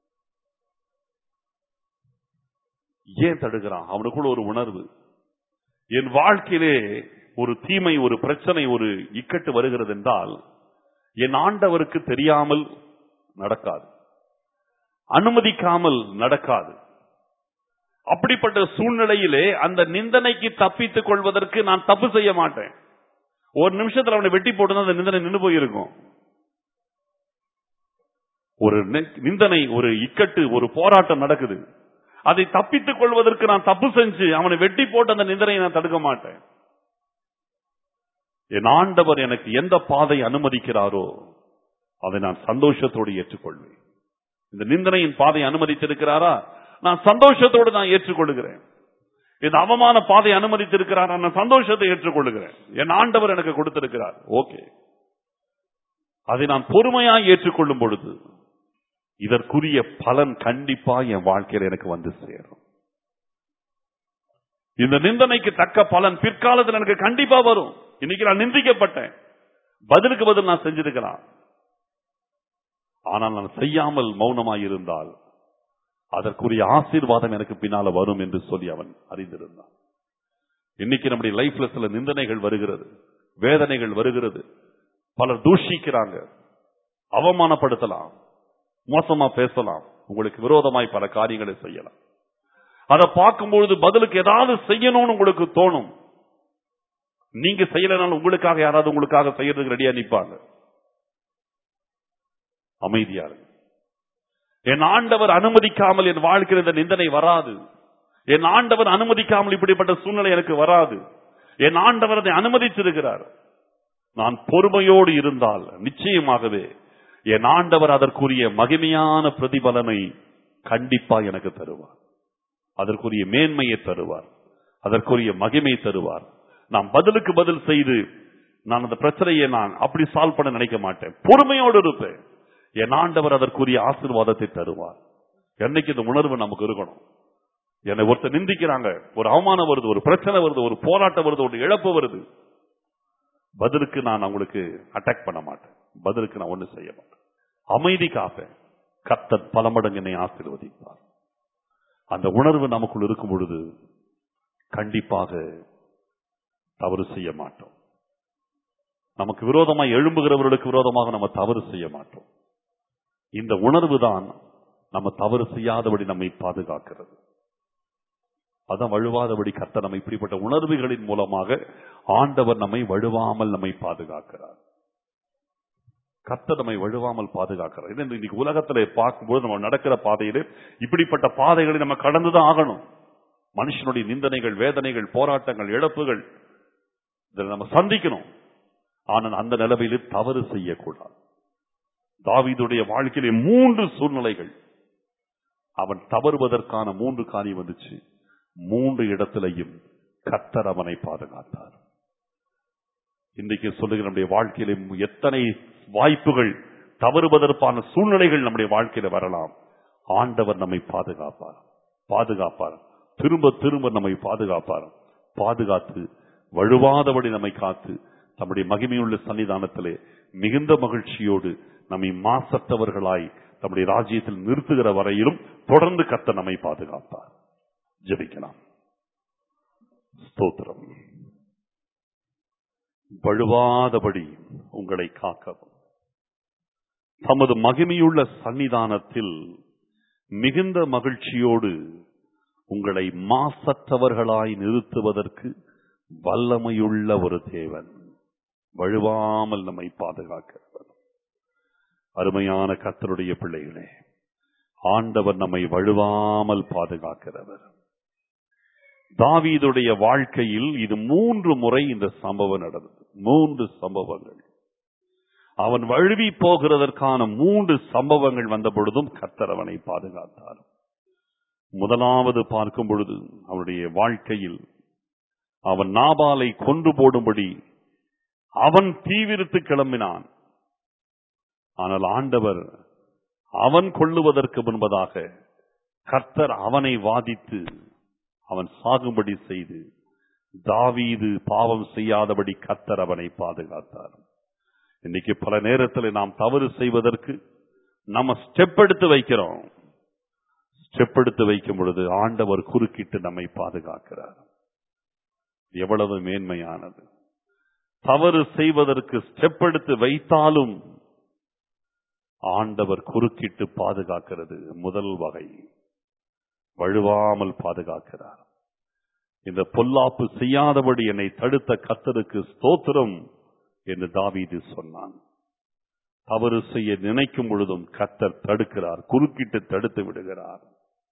ஏன் தடுக்கிறான் அவனுக்குள்ள ஒரு உணர்வு என் வாழ்க்கையிலே ஒரு தீமை ஒரு பிரச்சனை ஒரு இக்கட்டு வருகிறது என்றால் என் ஆண்டவருக்கு தெரியாமல் நடக்காது அனுமதிக்காமல் நடக்காது அப்படிப்பட்ட சூழ்நிலையிலே அந்த நிந்தனைக்கு தப்பித்துக் கொள்வதற்கு நான் தப்பு செய்ய மாட்டேன் ஒரு நிமிஷத்துல அவனை வெட்டி போட்டு அந்த நிந்தனை நின்று போயிருக்கும் ஒரு நெ- நிந்தனை ஒரு இக்கட்டு ஒரு போராட்டம் நடக்குது அதை தப்பித்துக் கொள்வதற்கு நான் தப்பு செஞ்சு அவனை வெட்டி போட்டு அந்த நிந்தனையை நான் தடுக்க மாட்டேன் என் ஆண்டவர் எனக்கு எந்த பாதை அனுமதிக்கிறாரோ அதை நான் சந்தோஷத்தோடு ஏற்றுக்கொள்வேன் இந்த நிந்தனையின் பாதை அனுமதித்திருக்கிறாரா நான் சந்தோஷத்தோடு நான் ஏற்றுக்கொள்கிறேன் இந்த அவமான பாதை அனுமதித்திருக்கிறாரா நான் சந்தோஷத்தை ஏற்றுக்கொள்கிறேன் என் ஆண்டவர் எனக்கு கொடுத்திருக்கிறார் ஓகே அதை நான் பொறுமையாய் ஏற்றுக்கொள்ளும் பொழுது இதற்குரிய பலன் கண்டிப்பா என் வாழ்க்கையில் எனக்கு வந்து சேரும் இந்த நிந்தனைக்கு தக்க பலன் பிற்காலத்தில் எனக்கு கண்டிப்பா வரும் இன்னைக்கு நான் நிந்திக்கப்பட்டேன் பதிலுக்கு பதில் நான் செஞ்சிருக்கலாம் ஆனால் நான் செய்யாமல் மௌனமாய் இருந்தால் அதற்குரிய ஆசீர்வாதம் எனக்கு பின்னால வரும் என்று சொல்லி அவன் அறிந்திருந்தான் இன்னைக்கு நம்முடைய லைஃப்ல சில நிந்தனைகள் வருகிறது வேதனைகள் வருகிறது பலர் தூஷிக்கிறாங்க அவமானப்படுத்தலாம் மோசமா பேசலாம் உங்களுக்கு விரோதமாய் பல காரியங்களை செய்யலாம் அதை பார்க்கும்பொழுது பதிலுக்கு ஏதாவது செய்யணும்னு உங்களுக்கு தோணும் நீங்க செய்யலனாலும் உங்களுக்காக யாராவது உங்களுக்காக செய்யறதுக்கு ரெடியா நிப்பாங்க அமைதியா இருங்க என் ஆண்டவர் அனுமதிக்காமல் என் வாழ்க்கையில் இந்த நிந்தனை வராது என் ஆண்டவர் அனுமதிக்காமல் இப்படிப்பட்ட சூழ்நிலை எனக்கு வராது என் ஆண்டவர் அதை அனுமதித்திருக்கிறார் நான் பொறுமையோடு இருந்தால் நிச்சயமாகவே என் ஆண்டவர் அதற்குரிய மகிமையான பிரதிபலனை கண்டிப்பா எனக்கு தருவார் அதற்குரிய மேன்மையை தருவார் அதற்குரிய மகிமை தருவார் நான் பதிலுக்கு பதில் செய்து நான் அந்த பிரச்சனையை நான் அப்படி சால்வ் பண்ண நினைக்க மாட்டேன் பொறுமையோடு இருப்பேன் என் ஆண்டவர் அதற்குரிய ஆசீர்வாதத்தை தருவார் என்னைக்கு இந்த உணர்வு நமக்கு இருக்கணும் என்னை ஒருத்தர் நிந்திக்கிறாங்க ஒரு அவமானம் வருது ஒரு பிரச்சனை வருது ஒரு போராட்டம் வருது ஒரு இழப்பு வருது பதிலுக்கு நான் அவங்களுக்கு அட்டாக் பண்ண மாட்டேன் பதிலுக்கு நான் ஒண்ணு செய்ய மாட்டேன் அமைதி காப்பேன் கத்தர் பல மடங்கு என்னை ஆசீர்வதிப்பார் அந்த உணர்வு நமக்குள் இருக்கும் பொழுது கண்டிப்பாக தவறு செய்ய மாட்டோம் நமக்கு விரோதமாக எழும்புகிறவர்களுக்கு விரோதமாக நம்ம தவறு செய்ய மாட்டோம் இந்த உணர்வு தான் நம்ம தவறு செய்யாதபடி நம்மை பாதுகாக்கிறது அதான் வழுவாதபடி கர்த்தர் நம்ம இப்படிப்பட்ட உணர்வுகளின் மூலமாக ஆண்டவர் நம்மை வழுவாமல் நம்மை பாதுகாக்கிறார் கர்த்தர் நம்மை வழுவாமல் பாதுகாக்கிறார் இது இன்னைக்கு உலகத்துல பார்க்கும்போது நம்ம நடக்கிற பாதையிலே இப்படிப்பட்ட பாதைகளை நம்ம கடந்துதான் ஆகணும் மனுஷனுடைய நிந்தனைகள் வேதனைகள் போராட்டங்கள் இழப்புகள் இதில் நம்ம சந்திக்கணும் ஆனால் அந்த நிலைமையிலே தவறு செய்யக்கூடாது தாவீதுடைய வாழ்க்கையிலே மூன்று சூழ்நிலைகள் அவன் தவறுவதற்கான மூன்று காரியம் வந்துச்சு மூன்று இடத்திலையும் கத்தர் அவனை பாதுகாத்தார் இன்றைக்கு சொல்லுகிற நம்முடைய வாழ்க்கையிலே எத்தனை வாய்ப்புகள் தவறுவதற்கான சூழ்நிலைகள் நம்முடைய வாழ்க்கையில வரலாம் ஆண்டவர் நம்மை பாதுகாப்பார் பாதுகாப்பார் திரும்ப திரும்ப நம்மை பாதுகாப்பார் பாதுகாத்து வழுவாதபடி நம்மை காத்து நம்முடைய மகிமையுள்ள சன்னிதானத்திலே மிகுந்த மகிழ்ச்சியோடு நம்மை மாசற்றவர்களாய் நம்முடைய ராஜ்யத்தில் நிறுத்துகிற வரையிலும் தொடர்ந்து கத்த நம்மை பாதுகாப்பார் ஜெபிக்கலாம் ஸ்தோத்திரம் வழுவாதபடி உங்களை காக்கவும் தமது மகிமையுள்ள சன்னிதானத்தில் மிகுந்த மகிழ்ச்சியோடு உங்களை மாசற்றவர்களாய் நிறுத்துவதற்கு வல்லமையுள்ள ஒரு தேவன் வழுவாமல் நம்மை பாதுகாக்கிறவர் அருமையான கத்தருடைய பிள்ளைகளே ஆண்டவர் நம்மை வழுவாமல் பாதுகாக்கிறவர் தாவீதுடைய வாழ்க்கையில் இது மூன்று முறை இந்த சம்பவம் நடந்தது மூன்று சம்பவங்கள் அவன் வழுவி போகிறதற்கான மூன்று சம்பவங்கள் வந்த பொழுதும் கர்த்தர் அவனை பாதுகாத்தார் முதலாவது பார்க்கும் பொழுது அவனுடைய வாழ்க்கையில் அவன் நாபாலை கொன்று போடும்படி அவன் தீவிரித்து கிளம்பினான் ஆனால் ஆண்டவர் அவன் கொள்ளுவதற்கு முன்பதாக கர்த்தர் அவனை வாதித்து அவன் சாகும்படி செய்து தாவீது பாவம் செய்யாதபடி கர்த்தர் அவனை பாதுகாத்தார் இன்னைக்கு பல நேரத்தில் நாம் தவறு செய்வதற்கு நம்ம ஸ்டெப் எடுத்து வைக்கிறோம் ஸ்டெப் எடுத்து வைக்கும் பொழுது ஆண்டவர் குறுக்கிட்டு நம்மை பாதுகாக்கிறார் எவ்வளவு மேன்மையானது தவறு செய்வதற்கு ஸ்டெப் எடுத்து வைத்தாலும் ஆண்டவர் குறுக்கிட்டு பாதுகாக்கிறது முதல் வகை வழுவாமல் பாதுகாக்கிறார் இந்த பொல்லாப்பு செய்யாதபடி என்னை தடுத்த கத்தருக்கு ஸ்தோத்திரம் என்று தாவீது சொன்னான் தவறு செய்ய நினைக்கும் பொழுதும் கத்தர் தடுக்கிறார் குறுக்கிட்டு தடுத்து விடுகிறார்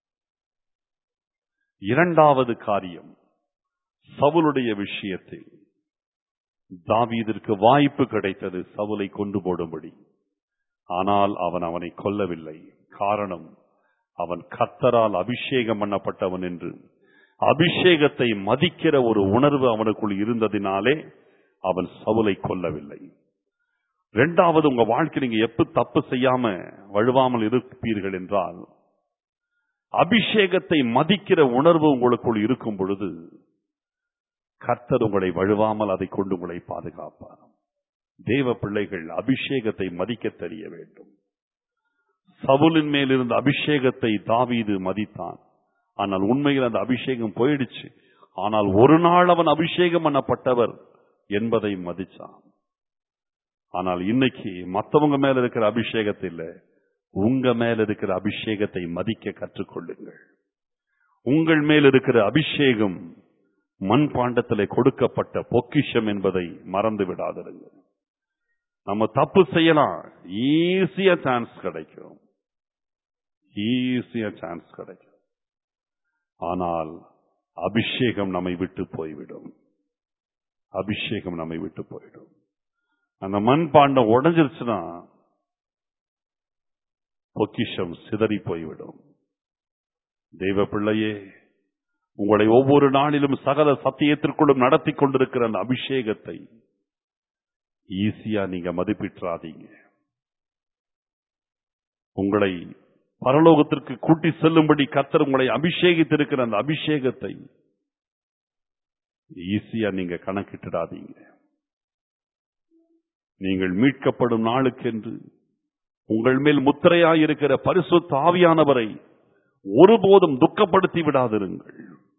இரண்டாவது காரியம் சவுலுடைய விஷயத்தில் தாவீதிற்கு வாய்ப்பு கிடைத்தது சவுலை கொண்டு போடும்படி ஆனால் அவன் அவனை கொல்லவில்லை காரணம் அவன் கத்தரால் அபிஷேகம் பண்ணப்பட்டவன் என்று அபிஷேகத்தை மதிக்கிற ஒரு உணர்வு அவனுக்குள் இருந்ததினாலே அவன் சவுலை கொல்லவில்லை இரண்டாவது உங்க வாழ்க்கை நீங்க எப்ப தப்பு செய்யாம வழுவாமல் இருப்பீர்கள் என்றால் அபிஷேகத்தை மதிக்கிற உணர்வு உங்களுக்குள் இருக்கும் பொழுது கர்த்தர் உங்களை வழுவாமல் அதை கொண்டு உங்களை பாதுகாப்பார் தேவ பிள்ளைகள் அபிஷேகத்தை மதிக்க தெரிய வேண்டும் சவுலின் மேல் இருந்த அபிஷேகத்தை தாவீது மதித்தான் ஆனால் உண்மையில் அந்த அபிஷேகம் போயிடுச்சு ஆனால் ஒரு நாள் அவன் அபிஷேகம் பண்ணப்பட்டவர் என்பதை மதிச்சான் ஆனால் இன்னைக்கு மத்தவங்க மேல இருக்கிற அபிஷேகத்தை இல்ல உங்க மேல இருக்கிற அபிஷேகத்தை மதிக்க கற்றுக்கொள்ளுங்கள் உங்கள் மேல் இருக்கிற அபிஷேகம் மண் பாண்டத்திலே கொடுக்கப்பட்ட பொக்கிஷம் என்பதை மறந்து விடாதிருங்கள் நம்ம தப்பு செய்யலாம் ஈஸியா சான்ஸ் கிடைக்கும் ஈஸியா சான்ஸ் கிடைக்கும் ஆனால் அபிஷேகம் நம்மை விட்டு போய்விடும் அபிஷேகம் நம்மை விட்டு போயிடும் அந்த மண் பாண்டம் உடஞ்சிருச்சுன்னா பொக்கிஷம் சிதறி போய்விடும் தெய்வ பிள்ளையே உங்களை ஒவ்வொரு நாளிலும் சகல சத்தியத்திற்குள்ளும் நடத்தி கொண்டிருக்கிற அந்த அபிஷேகத்தை ஈஸியா நீங்க மதிப்பிட்றாதீங்க உங்களை பரலோகத்திற்கு கூட்டி செல்லும்படி கத்தர் உங்களை அபிஷேகித்திருக்கிற அந்த அபிஷேகத்தை ஈஸியா நீங்க கணக்கிட்டுடாதீங்க நீங்கள் மீட்கப்படும் நாளுக்கென்று உங்கள் மேல் முத்திரையாயிருக்கிற பரிசுத்த ஆவியானவரை ஒருபோதும் துக்கப்படுத்தி விடாதிருங்கள்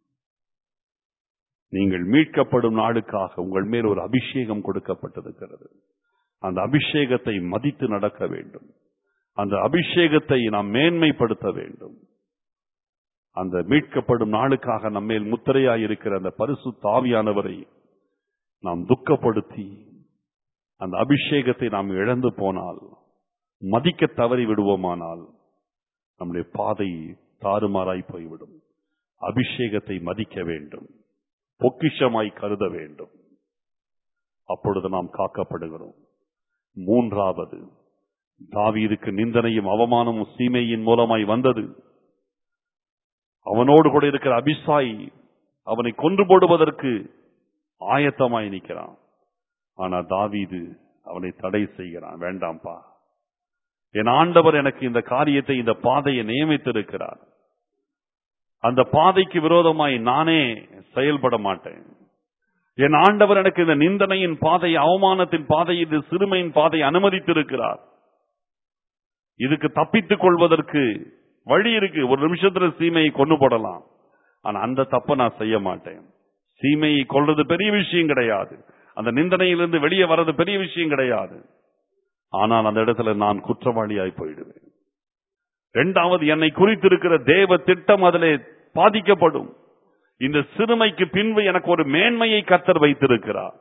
நீங்கள் மீட்கப்படும் நாளுக்காக உங்கள் மேல் ஒரு அபிஷேகம் கொடுக்கப்பட்டிருக்கிறது அந்த அபிஷேகத்தை மதித்து நடக்க வேண்டும் அந்த அபிஷேகத்தை நாம் மேன்மைப்படுத்த வேண்டும் அந்த மீட்கப்படும் நாளுக்காக நம்மேல் முத்திரையாயிருக்கிற அந்த பரிசு தாவியானவரை நாம் துக்கப்படுத்தி அந்த அபிஷேகத்தை நாம் இழந்து போனால் மதிக்க தவறி விடுவோமானால் நம்முடைய பாதை தாறுமாறாய் போய்விடும் அபிஷேகத்தை மதிக்க வேண்டும் பொக்கிஷமாய் கருத வேண்டும் அப்பொழுது நாம் காக்கப்படுகிறோம் மூன்றாவது தாவீதுக்கு நிந்தனையும் அவமானமும் சீமையின் மூலமாய் வந்தது அவனோடு கூட இருக்கிற அபிசாய் அவனை கொன்று போடுவதற்கு ஆயத்தமாய் நிற்கிறான் ஆனா தாவீது அவனை தடை செய்கிறான் வேண்டாம்பா என் ஆண்டவர் எனக்கு இந்த காரியத்தை இந்த பாதையை நியமித்திருக்கிறார் அந்த பாதைக்கு விரோதமாய் நானே செயல்பட மாட்டேன் என் ஆண்டவர் எனக்கு இந்த நிந்தனையின் பாதை அவமானத்தின் பாதை இது சிறுமையின் பாதை அனுமதித்திருக்கிறார் இதுக்கு தப்பித்துக் கொள்வதற்கு வழி இருக்கு ஒரு நிமிஷத்துல சீமையை கொண்டு போடலாம் ஆனா அந்த தப்ப நான் செய்ய மாட்டேன் சீமையை கொள்றது பெரிய விஷயம் கிடையாது அந்த நிந்தனையிலிருந்து வெளியே வர்றது பெரிய விஷயம் கிடையாது ஆனால் அந்த இடத்துல நான் குற்றவாளியாய் போயிடுவேன் இரண்டாவது என்னை குறித்திருக்கிற தேவ திட்டம் அதிலே பாதிக்கப்படும் இந்த சிறுமைக்கு பின்பு எனக்கு ஒரு மேன்மையை கத்தர் வைத்திருக்கிறார்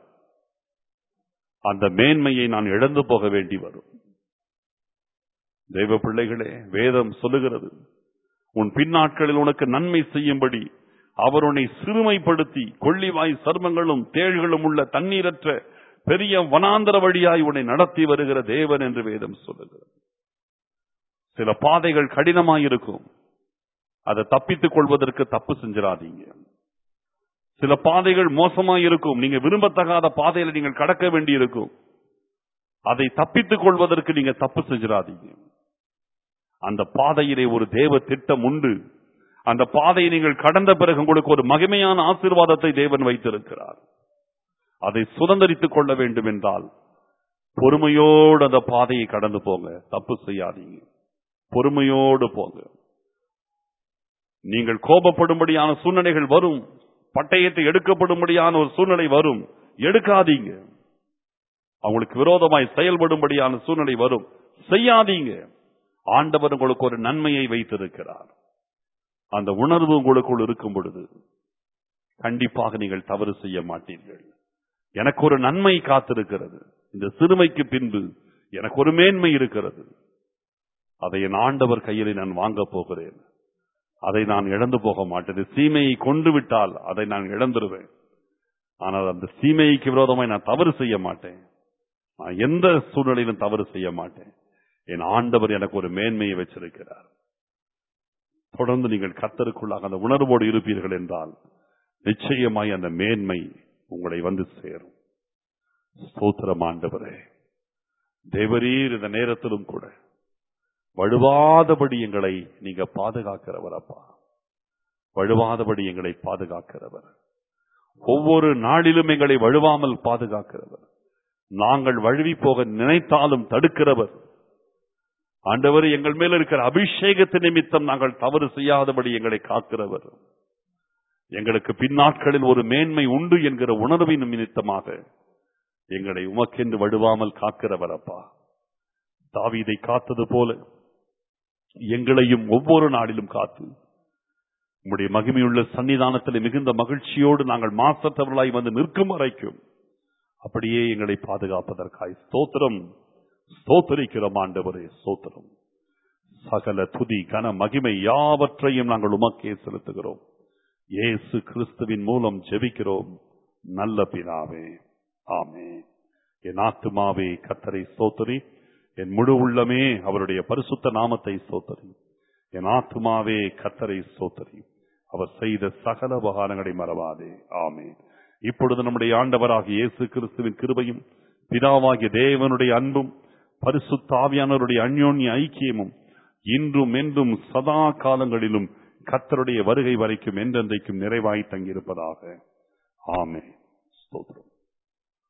அந்த மேன்மையை நான் இழந்து போக வேண்டி வரும் தெய்வ பிள்ளைகளே வேதம் சொல்லுகிறது உன் பின்னாட்களில் உனக்கு நன்மை செய்யும்படி அவர் உன்னை சிறுமைப்படுத்தி கொள்ளிவாய் சர்மங்களும் தேள்களும் உள்ள தண்ணீரற்ற பெரிய வனாந்தர வழியாய் உன்னை நடத்தி வருகிற தேவன் என்று வேதம் சொல்லுகிறது சில பாதைகள் கடினமாயிருக்கும் அதை தப்பித்துக் கொள்வதற்கு தப்பு செஞ்சிடாதீங்க சில பாதைகள் மோசமாயிருக்கும் நீங்க விரும்பத்தகாத பாதையில நீங்கள் கடக்க வேண்டியிருக்கும் அதை தப்பித்துக் கொள்வதற்கு நீங்க தப்பு செஞ்சிடாதீங்க அந்த பாதையிலே ஒரு தேவ திட்டம் உண்டு அந்த பாதையை நீங்கள் கடந்த பிறகு உங்களுக்கு ஒரு மகிமையான ஆசீர்வாதத்தை தேவன் வைத்திருக்கிறார் அதை சுதந்திரித்துக் கொள்ள வேண்டும் என்றால் பொறுமையோடு அந்த பாதையை கடந்து போங்க தப்பு செய்யாதீங்க பொறுமையோடு போங்க நீங்கள் கோபப்படும்படியான சூழ்நிலைகள் வரும் பட்டயத்தை எடுக்கப்படும்படியான ஒரு சூழ்நிலை வரும் எடுக்காதீங்க அவங்களுக்கு விரோதமாய் செயல்படும்படியான சூழ்நிலை வரும் செய்யாதீங்க ஆண்டவர் உங்களுக்கு ஒரு நன்மையை வைத்திருக்கிறார் அந்த உணர்வு உங்களுக்குள் இருக்கும் பொழுது கண்டிப்பாக நீங்கள் தவறு செய்ய மாட்டீர்கள் எனக்கு ஒரு நன்மை காத்திருக்கிறது இந்த சிறுமைக்கு பின்பு எனக்கு ஒரு மேன்மை இருக்கிறது அதை என் ஆண்டவர் கையில் நான் வாங்க போகிறேன் அதை நான் இழந்து போக மாட்டேன் சீமையை கொண்டு விட்டால் அதை நான் இழந்துருவேன் ஆனால் அந்த சீமைக்கு விரோதமாய் நான் தவறு செய்ய மாட்டேன் நான் எந்த சூழ்நிலையிலும் தவறு செய்ய மாட்டேன் என் ஆண்டவர் எனக்கு ஒரு மேன்மையை வச்சிருக்கிறார் தொடர்ந்து நீங்கள் கத்தருக்குள்ளாக அந்த உணர்வோடு இருப்பீர்கள் என்றால் நிச்சயமாய் அந்த மேன்மை உங்களை வந்து சேரும் ஸ்தோத்திரம் ஆண்டவரே தேவரீர் இந்த நேரத்திலும் கூட வழுவாதபடி எங்களை நீங்க பாதுகாக்கிறவர் அப்பா வழுவாதபடி எங்களை பாதுகாக்கிறவர் ஒவ்வொரு நாளிலும் எங்களை வழுவாமல் பாதுகாக்கிறவர் நாங்கள் வழுவி போக நினைத்தாலும் தடுக்கிறவர் ஆண்டவர் எங்கள் மேல் இருக்கிற அபிஷேகத்து நிமித்தம் நாங்கள் தவறு செய்யாதபடி எங்களை காக்கிறவர் எங்களுக்கு பின்னாட்களில் ஒரு மேன்மை உண்டு என்கிற உணர்வின் நிமித்தமாக எங்களை உமக்கென்று வழுவாமல் காக்கிறவர் அப்பா தாவீதை காத்தது போல எங்களையும் ஒவ்வொரு நாளிலும் காத்து உம்முடைய மகிமையுள்ள சன்னிதானத்தில் மிகுந்த மகிழ்ச்சியோடு நாங்கள் மாசத்தவர்களாய் வந்து நிற்கும் வரைக்கும் அப்படியே எங்களை பாதுகாப்பதற்காய் ஸ்தோத்திரம் ஸ்தோத்தரிக்கிறோம் ஆண்டவரே ஸ்தோத்திரம் சகல துதி கன மகிமை யாவற்றையும் நாங்கள் உமக்கே செலுத்துகிறோம் இயேசு கிறிஸ்துவின் மூலம் ஜெபிக்கிறோம் நல்ல பிதாவே ஆமே என் ஆத்துமாவே கத்தரை ஸ்தோத்தரி என் முழு உள்ளமே அவருடைய பரிசுத்த நாமத்தை ஸ்தோத்தரி என் ஆத்துமாவே கத்தரை ஸ்தோத்தரி அவர் செய்த சகல உபகாரங்களை மறவாதே ஆமே இப்பொழுது நம்முடைய ஆண்டவராகிய இயேசு கிறிஸ்துவின் கிருபையும் பிதாவாகிய தேவனுடைய அன்பும் பரிசுத்தாவியானவருடைய அந்யோன்ய ஐக்கியமும் இன்றும் என்றும் சதா காலங்களிலும் கத்தருடைய வருகை வரைக்கும் என்றென்றைக்கும் நிறைவாய் தங்கியிருப்பதாக ஆமே ஸ்தோத்திரம்